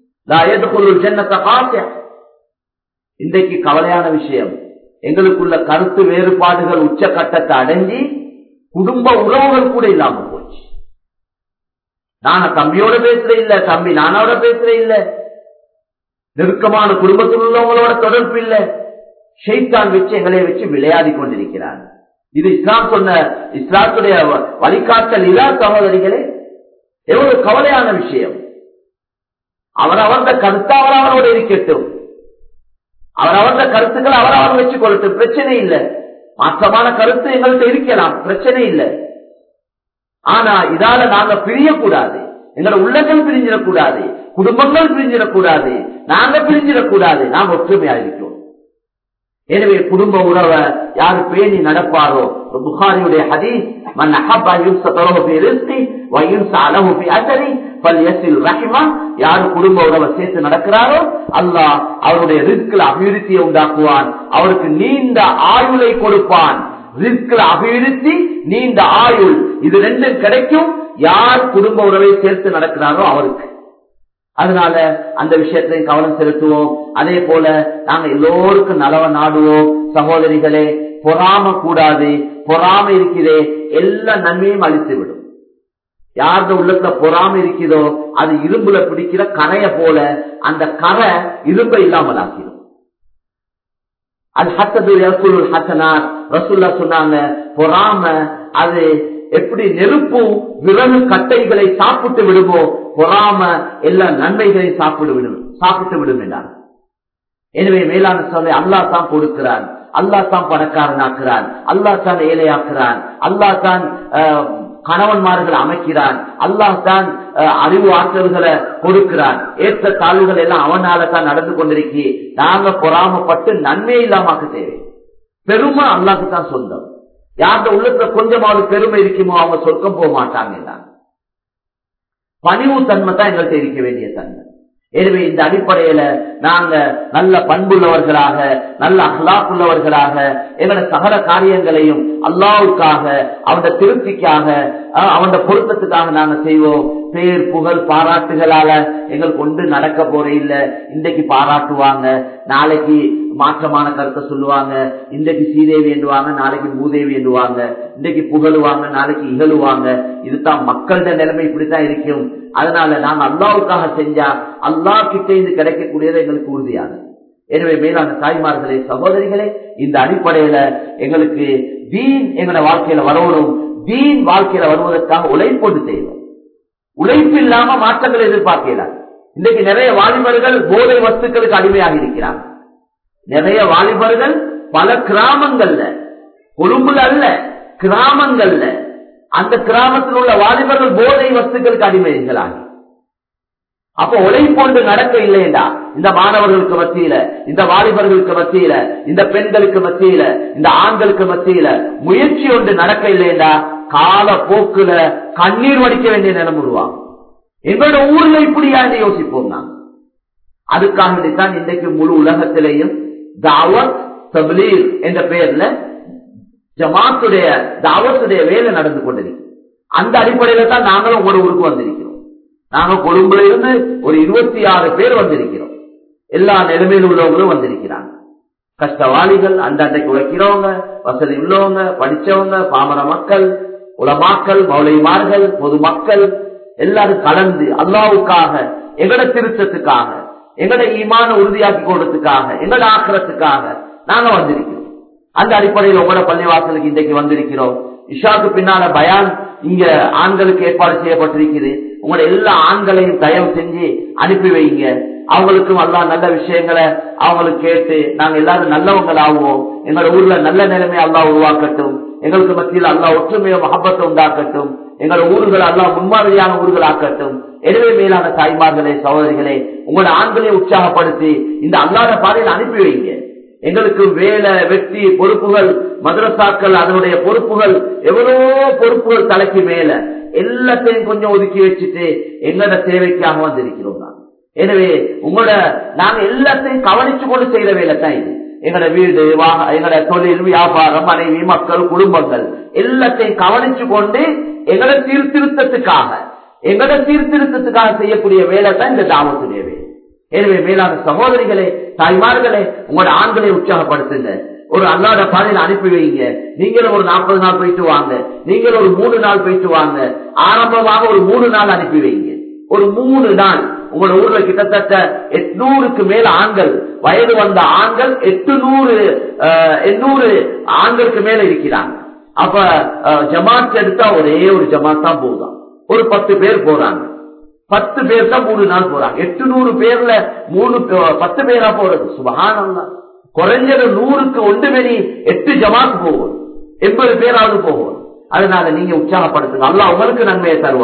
இன்றைக்கு கவலையான விஷயம் எங்களுக்குள்ள கருத்து வேறுபாடுகள் உச்சக்கட்டத்தை அடைஞ்சி குடும்ப உறவுகள் கூட இல்லாம போச்சு நான தம்பியோட பேசுற இல்ல தம்பி நானோட பேசுற இல்ல நெருக்கமான குடும்பத்தில் உள்ளவங்களோட தொடர்பு இல்ல ஷெய்தான் வச்சு எங்களை வச்சு விளையாடி கொண்டிருக்கிறார் இது இஸ்லாம் சொன்ன இஸ்லாத்துடைய வழிகாட்டல் இல்லா சகோதரிகளே எவ்வளவு கவலையான விஷயம் அவர் அவர்ந்த கருத்து அவர் அவரோட இருக்கட்டும் அவர் அவர்ந்த கருத்துக்கள் அவர் அவர் வச்சு கொள்ளட்டும் பிரச்சனை இல்லை மாற்றமான கருத்து எங்கள்கிட்ட இருக்கலாம் பிரச்சனை இல்லை ஆனா இதால நாங்க பிரியக்கூடாது எங்களோட உள்ளங்கள் பிரிஞ்சிடக்கூடாது குடும்பங்கள் பிரிஞ்சிடக்கூடாது நாங்க பிரிஞ்சிடக்கூடாது நாம் ஒற்றுமையா இருக்கிறோம் எனவே குடும்ப உறவை யாரு பேணி நடப்பாரோ புகாரியுடைய ஹதீஸ் மன் அஹப்பா யுன்ஸ தலஹு ஃபி ரிஸ்கி வ யுன்ஸ அலஹு ஃபி அஜரி ஃபல்யஸில் ரஹிமா யாரு குடும்ப உறவை சேர்த்து நடக்கிறாரோ அல்லாஹ் அவருடைய ரிஸ்கில் அபிவிருத்தியை உண்டாக்குவான் அவருக்கு நீண்ட ஆயுளை கொடுப்பான் ரிஸ்கில் அபிவிருத்தி நீண்ட ஆயுள் இது ரெண்டும் கிடைக்கும் யார் குடும்ப உறவை சேர்த்து நடக்கிறாரோ அவருக்கு அதனால அந்த விஷயத்திலையும் கவனம் செலுத்துவோம் அதே போல நாங்க எல்லோருக்கும் நலவ நாடுவோம் சகோதரிகளே பொறாம கூடாது பொறாம இருக்கிறே எல்லா நன்மையும் அழித்து விடும் யார்த உள்ளத்துல பொறாம இருக்குதோ அது இரும்புல பிடிக்கிற கரைய போல அந்த கரை இரும்பை இல்லாமல் ஆக்கிடும் அது ஹத்தது ரசூல் ஹசனார் ரசூல்லா சொன்னாங்க பொறாம அது எப்படி நெருப்பு விறகு கட்டைகளை சாப்பிட்டு விடுமோ பொறாம எல்லா நன்மைகளை சாப்பிட்டு விடும் சாப்பிட்டு விடும் என்றார் எனவே மேலான சொல்லை அல்லா தான் கொடுக்கிறான் அல்லா தான் பணக்காரனாக்குறான் அல்லா தான் ஏழையாக்குறான் அல்லா தான் கணவன்மார்களை அமைக்கிறான் அல்லாஹ் தான் அறிவு ஆற்றல்களை கொடுக்கிறான் ஏற்ற தாழ்வுகள் எல்லாம் அவனால தான் நடந்து கொண்டிருக்கி நாங்க பொறாமப்பட்டு நன்மை இல்லாமக்க தேவை பெருமை அல்லாஹுக்கு தான் சொந்தம் யார்கிட்ட உள்ளத்துல கொஞ்சமாவது பெருமை இருக்குமோ அவங்க சொர்க்கம் போக மாட்டாங்க பணிவு தன்மை தான் எங்கள்கிட்ட இருக்க வேண்டிய தன்மை எனவே இந்த அடிப்படையில நாங்க நல்ல பண்புள்ளவர்களாக நல்ல அஹ்லாக் உள்ளவர்களாக எங்களோட சகல காரியங்களையும் அல்லாவுக்காக அவனோட திருப்திக்காக அவனோட பொருத்தத்துக்காக நாங்க செய்வோம் பேர் புகழ் பாராட்டுகளால எங்களுக்கு ஒன்று நடக்க போற இல்ல இன்றைக்கு பாராட்டுவாங்க நாளைக்கு மாற்றமான கருத்தை சொல்லுவாங்க இன்றைக்கு சீதேவி என்றுவாங்க நாளைக்கு பூதேவி என்றுவாங்க இன்றைக்கு புகழுவாங்க நாளைக்கு இகழுவாங்க இதுதான் மக்களோட நிலைமை இப்படித்தான் இருக்கும் அதனால நாங்க அல்லாவுக்காக செஞ்சா அல்லா கிட்ட இருந்து கிடைக்கக்கூடியது எங்களுக்கு உறுதியானது எனவே மேலான தாய்மார்களே சகோதரிகளே இந்த அடிப்படையில எங்களுக்கு தீன் எங்களோட வாழ்க்கையில வரணும் தீன் வாழ்க்கையில வருவதற்காக உழைப்பொண்டு செய்வோம் உழைப்பு இல்லாம மாற்றங்களை எதிர்பார்க்கலாம் இன்றைக்கு நிறைய வாலிபர்கள் போதை வஸ்துக்களுக்கு அடிமையாக இருக்கிறாங்க நிறைய வாலிபர்கள் பல கிராமங்கள்ல கொழும்புல அல்ல கிராமங்கள்ல அந்த கிராமத்தில் உள்ள வாலிபர்கள் போதை வஸ்துக்களுக்கு அடிமைகளாக அப்ப உழைப்பொண்டு நடக்க இல்லையண்டா இந்த மாணவர்களுக்கு மத்தியில இந்த வாலிபர்களுக்கு மத்தியில இந்த பெண்களுக்கு மத்தியில இந்த ஆண்களுக்கு மத்தியில முயற்சி ஒன்று நடக்க இல்லையண்டா கால போக்குல கண்ணீர் வடிக்க வேண்டிய நிலம் உருவாகும் எங்களோட ஊர்ல இப்படியா யோசிப்போம் நாங்க அதுக்காக வேண்டித்தான் இன்றைக்கு முழு உலகத்திலேயும் தாவத் தப்லீர் என்ற பெயர்ல ஜமாத்துடைய தாவத்துடைய வேலை நடந்து கொண்டிருக்கு அந்த அடிப்படையில தான் நாங்களும் உங்களோட ஊருக்கு வந்திருக்கிறோம் நாங்க கொழும்புல இருந்து ஒரு இருபத்தி ஆறு பேர் வந்திருக்கிறோம் எல்லா நிலைமையில் உள்ளவங்களும் வந்திருக்கிறாங்க கஷ்டவாளிகள் அந்தண்டைக்கு உழைக்கிறவங்க வசதி உள்ளவங்க படிச்சவங்க பாமர மக்கள் உலமாக்கள் மௌலிமார்கள் பொதுமக்கள் எல்லாரும் கலந்து அல்லாவுக்காக எங்கட திருத்தத்துக்காக எங்கட ஈமான உறுதியாக்கி கொடுறதுக்காக எங்கட ஆக்கிரத்துக்காக நாங்க வந்திருக்கிறோம் அந்த அடிப்படையில் உங்களோட பள்ளிவாசலுக்கு இன்றைக்கு வந்திருக்கிறோம் இஷாக்கு பின்னால பயான் இங்க ஆண்களுக்கு ஏற்பாடு செய்யப்பட்டிருக்குது உங்களோட எல்லா ஆண்களையும் தயவு செஞ்சு அனுப்பி வைங்க அவங்களுக்கும் எல்லா நல்ல விஷயங்களை அவங்களுக்கு கேட்டு நாங்க எல்லாரும் நல்லவங்களாகுவோம் எங்களோட ஊர்ல நல்ல நிலைமை அல்லா உருவாக்கட்டும் எங்களுக்கு மத்தியில் அல்லா ஒற்றுமையை மகப்பத்தை உண்டாக்கட்டும் எங்களோட ஊர்கள் எல்லாம் முன்மாதிரியான ஊர்கள் ஆக்கட்டும் எனவே மேலான தாய்மார்களே சகோதரிகளே உங்களோட ஆண்களை உற்சாகப்படுத்தி இந்த அல்லாத பாதையில் அனுப்பி வைங்க எங்களுக்கு வேலை வெற்றி பொறுப்புகள் மதரசாக்கள் அதனுடைய பொறுப்புகள் எவ்வளவோ பொறுப்புகள் தலைக்கு மேல எல்லாத்தையும் கொஞ்சம் ஒதுக்கி வச்சுட்டு எங்களோட தேவைக்காக வந்திருக்கிறோம் நான் எனவே உங்களோட நாங்க எல்லாத்தையும் கவனிச்சு கொண்டு செய்யற வேலை தான் இது எங்களோட வீடு எங்களோட தொழில் வியாபாரம் மனைவி மக்கள் குடும்பங்கள் எல்லாத்தையும் கவனிச்சு கொண்டு எங்களோட சீர்திருத்தத்துக்காக எங்களோட சீர்திருத்தத்துக்காக செய்யக்கூடிய வேலை தான் இந்த தாமத்துடைய வேலை எனவே மேலான சகோதரிகளே தாய்மார்களே உங்களோட ஆண்களை உற்சாகப்படுத்துங்க ஒரு அல்லாத பாதையில் அனுப்பி வைங்க நீங்களும் ஒரு நாற்பது நாள் போயிட்டு வாங்க நீங்களும் ஒரு மூணு நாள் போயிட்டு வாங்க ஆரம்பமாக ஒரு மூணு நாள் அனுப்பி வைங்க ஒரு மூணு நாள் உங்களோட ஊர்ல கிட்டத்தட்ட எட்நூறுக்கு மேல ஆண்கள் வயது வந்த ஆண்கள் எட்டு நூறு எண்ணூறு ஆண்களுக்கு மேல இருக்கிறாங்க அப்ப ஜமாத் எடுத்தா ஒரே ஒரு ஜமாத் தான் போதும் ஒரு பத்து பேர் போறாங்க பத்து பேர் தான் மூணு நாள் போறாங்க எட்டு நூறு பேர்ல மூணு பத்து பேரா போறது சுபகானம் குறைஞ்சது நூறுக்கு ஒன்று மணி எட்டு ஜமாத் போகும் எண்பது பேராவது போகும் அதனால நீங்க உற்சாகப்படுத்துங்க அல்லா உங்களுக்கு நன்மையை தருவான்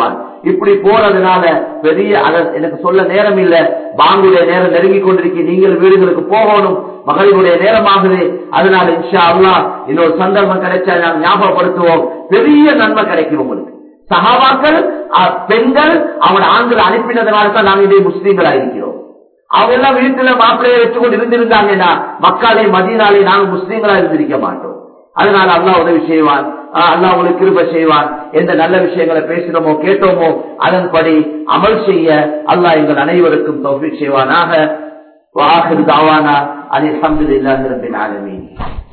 இப்படி போறதுனால பெரிய அத எனக்கு சொல்ல நேரம் இல்ல பாங்குடைய நேரம் நெருங்கி கொண்டிருக்கு நீங்கள் வீடுகளுக்கு போகணும் மகளிருடைய நேரமாகுது அதனால இன்ஷா அல்லா இன்னொரு சந்தர்ப்பம் கிடைச்சா நாங்கள் ஞாபகப்படுத்துவோம் பெரிய நன்மை கிடைக்கும் உங்களுக்கு சகாபாக்கள் அஹ், பெண்கள் அவன் ஆண்கள் அனுப்பினதுனால தான் நாங்கள் இதே முஸ்லீம்களா இருக்கிறோம் அவங்க எல்லாம் வீட்டுல மாப்பிள்ளையை வச்சுக்கொண்டு இருந்திருந்தாங்கன்னா மக்காலே மதியனாலே நாங்க முஸ்லீம்களா இருந்திருக்க மாட்டோம் அதனால அல்லாஹ் உதவி செய்வான் ஆஹ் அல்லாஹ் உங்களுக்கு கிருப செய்வான் எந்த நல்ல விஷயங்களை பேசினோமோ கேட்டோமோ அதன்படி அமல் செய்ய அல்லாஹ் எங்கள் அனைவருக்கும் தௌஃபீக் செய்வானாக وآخر دعوانا أن الحمد لله رب العالمين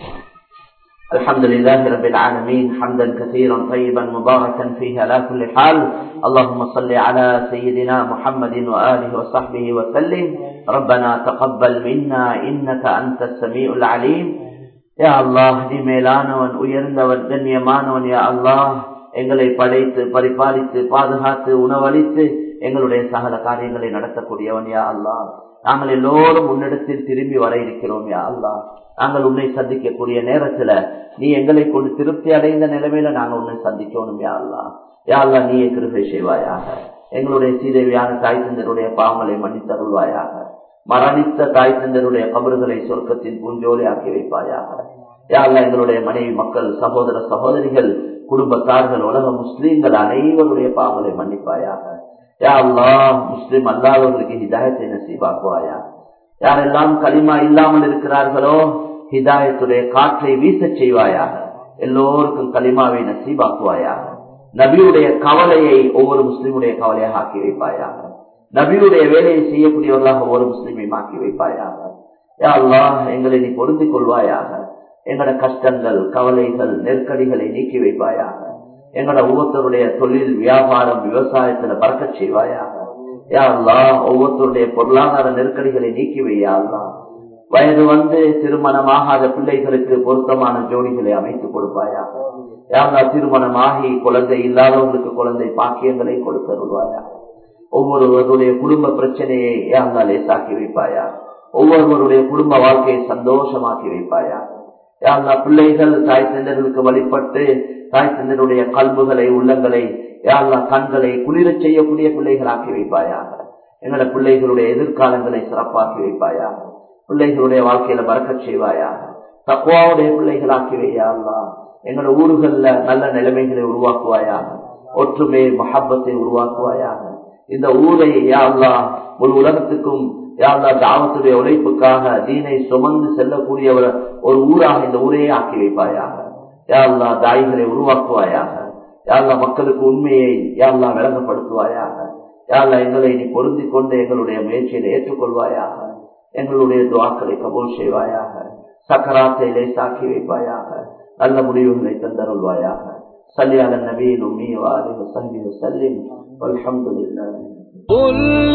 الحمد لله رب العالمين حمدا كثيرا طيبا مباركا فيه على كل حال اللهم صل على سيدنا محمد وآله وصحبه وسلم ربنا تقبل منا إنك أنت السميع العليم يا الله நீ மேலானவன் உயர்ந்தவன் கண்ணியமானவன் யா அல்லாஹ் எங்களை படைத்து பரிபாலித்து பாதுகாத்து உணவளித்து எங்களுடைய சகல காரியங்களை நடத்தக்கூடியவன் யா அல்லாஹ் நாங்கள் எல்லோரும் உன்னிடத்தில் திரும்பி வர இருக்கிறோம் யா அல்லாஹ் நாங்கள் உன்னை சந்திக்கக்கூடிய நேரத்துல நீ எங்களை கொண்டு திருப்தி அடைந்த நிலைமையில நாங்கள் உன்னை சந்திக்கணும் யா அல்லாஹ் யா அல்லாஹ் நீயே கிருபை செய்வாயாக எங்களுடைய சீதேவியான தாய் தந்தருடைய பாவங்களை மன்னித்தருள்வாயாக மரணித்த தாய் தந்தருடைய கபறுகளை சொர்க்கத்தின் பூஞ்சோலை ஆக்கி வைப்பாயாக யா அல்லாஹ் எங்களுடைய மனைவி மக்கள் சகோதர சகோதரிகள் குடும்பத்தார்கள் உலக முஸ்லீம்கள் அனைவருடைய பாவங்களை மன்னிப்பாயாக யா அல்லாஹ் முஸ்லிம் அல்லாதவர்களுக்கு ஹிதாயத்தை நசீபாக்குவாயா யாரெல்லாம் களிமா இல்லாமல் இருக்கிறார்களோ ஹிதாயத்துடைய காற்றை வீசச் செய்வாயாக எல்லோருக்கும் களிமாவை நசீபாக்குவாயாக நபியுடைய கவலையை ஒவ்வொரு முஸ்லிமுடைய கவலையாக ஆக்கி வைப்பாயாக நபியுடைய வேலையை செய்யக்கூடியவர்களாக ஒவ்வொரு முஸ்லிமையும் ஆக்கி வைப்பாயாக யா அல்லாஹ் எங்களை நீ பொருந்திக் கொள்வாயாக எங்களோட கஷ்டங்கள் கவலைகள் நெருக்கடிகளை நீக்கி வைப்பாயாக எங்களோட ஒவ்வொருத்தருடைய தொழில் வியாபாரம் விவசாயத்துல பறக்கச் செய்வாயாக யா அல்லாஹ் ஒவ்வொருத்தருடைய பொருளாதார நெருக்கடிகளை நீக்கி வையா அல்லாஹ் வயது வந்து திருமணமாகாத பிள்ளைகளுக்கு பொருத்தமான ஜோடிகளை அமைத்து கொடுப்பாயாக யாரா திருமணமாகி குழந்தை இல்லாதவங்களுக்கு குழந்தை பாக்கியங்களை கொடுத்தருள்வாயாக ஒவ்வொருவருடைய குடும்ப பிரச்சனையை யாரா லேசாக்கி வைப்பாயா ஒவ்வொருவருடைய குடும்ப வாழ்க்கையை சந்தோஷமாக்கி வைப்பாயா யாரா பிள்ளைகள் தாய் தந்தர்களுக்கு வழிபட்டு தாய் தந்தருடைய கல்புகளை உள்ளங்களை யாரா கண்களை குளிரச் செய்யக்கூடிய பிள்ளைகளாக்கி வைப்பாயாக எங்களோட பிள்ளைகளுடைய எதிர்காலங்களை சிறப்பாக்கி வைப்பாயாக பிள்ளைகளுடைய வாழ்க்கையில மறக்கச் செய்வாயாக தக்குவாவுடைய பிள்ளைகளாக்கி வையா அல்லா எங்களோட ஊர்கள்ல நல்ல நிலைமைகளை உருவாக்குவாயாக ஒற்றுமை மஹப்பத்தை உருவாக்குவாயாக இந்த ஊரை யாழ்லா ஒரு உலகத்துக்கும் யாழ்லா தாவத்துடைய உழைப்புக்காக தீனை சுமந்து செல்லக்கூடிய ஒரு ஒரு ஊராக இந்த ஊரையே ஆக்கி வைப்பாயாக யாழ்லா தாய்களை உருவாக்குவாயாக யாழ்லா மக்களுக்கு உண்மையை யாழ்லா விளங்கப்படுத்துவாயாக யாழ்லா எங்களை நீ பொருந்தி கொண்டு எங்களுடைய முயற்சியை ஏற்றுக்கொள்வாயாக எங்களுடைய துவாக்களை கபூல் செய்வாயாக சக்கராத்தை லேசாக்கி வைப்பாயாக நல்ல முடிவுகளை தந்தருள்வாயாக சல்லியால நபீன் உம்மி வாலி வசல்லி வசல்லிம் والحمد لله قل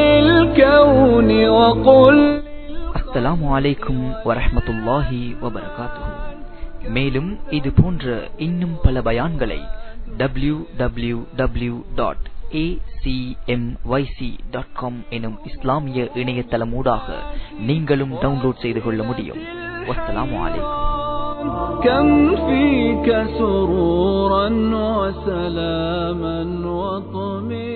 للكون وقل அஸ்ஸலாமு அலைக்கும் வரஹ்மத்துல்லாஹி வபரகாத்துஹு மேலும் இது போன்ற இன்னும் பல பயான்களை டபிள்யூ டபிள்யூ டபிள்யூ டாட் எனும் இஸ்லாமிய இணையதளமூடாக நீங்களும் டவுன்லோட் செய்து கொள்ள முடியும் வஸ்ஸலாமு அலைக்கும் كم فيك سرورا وسلاما وطمئنا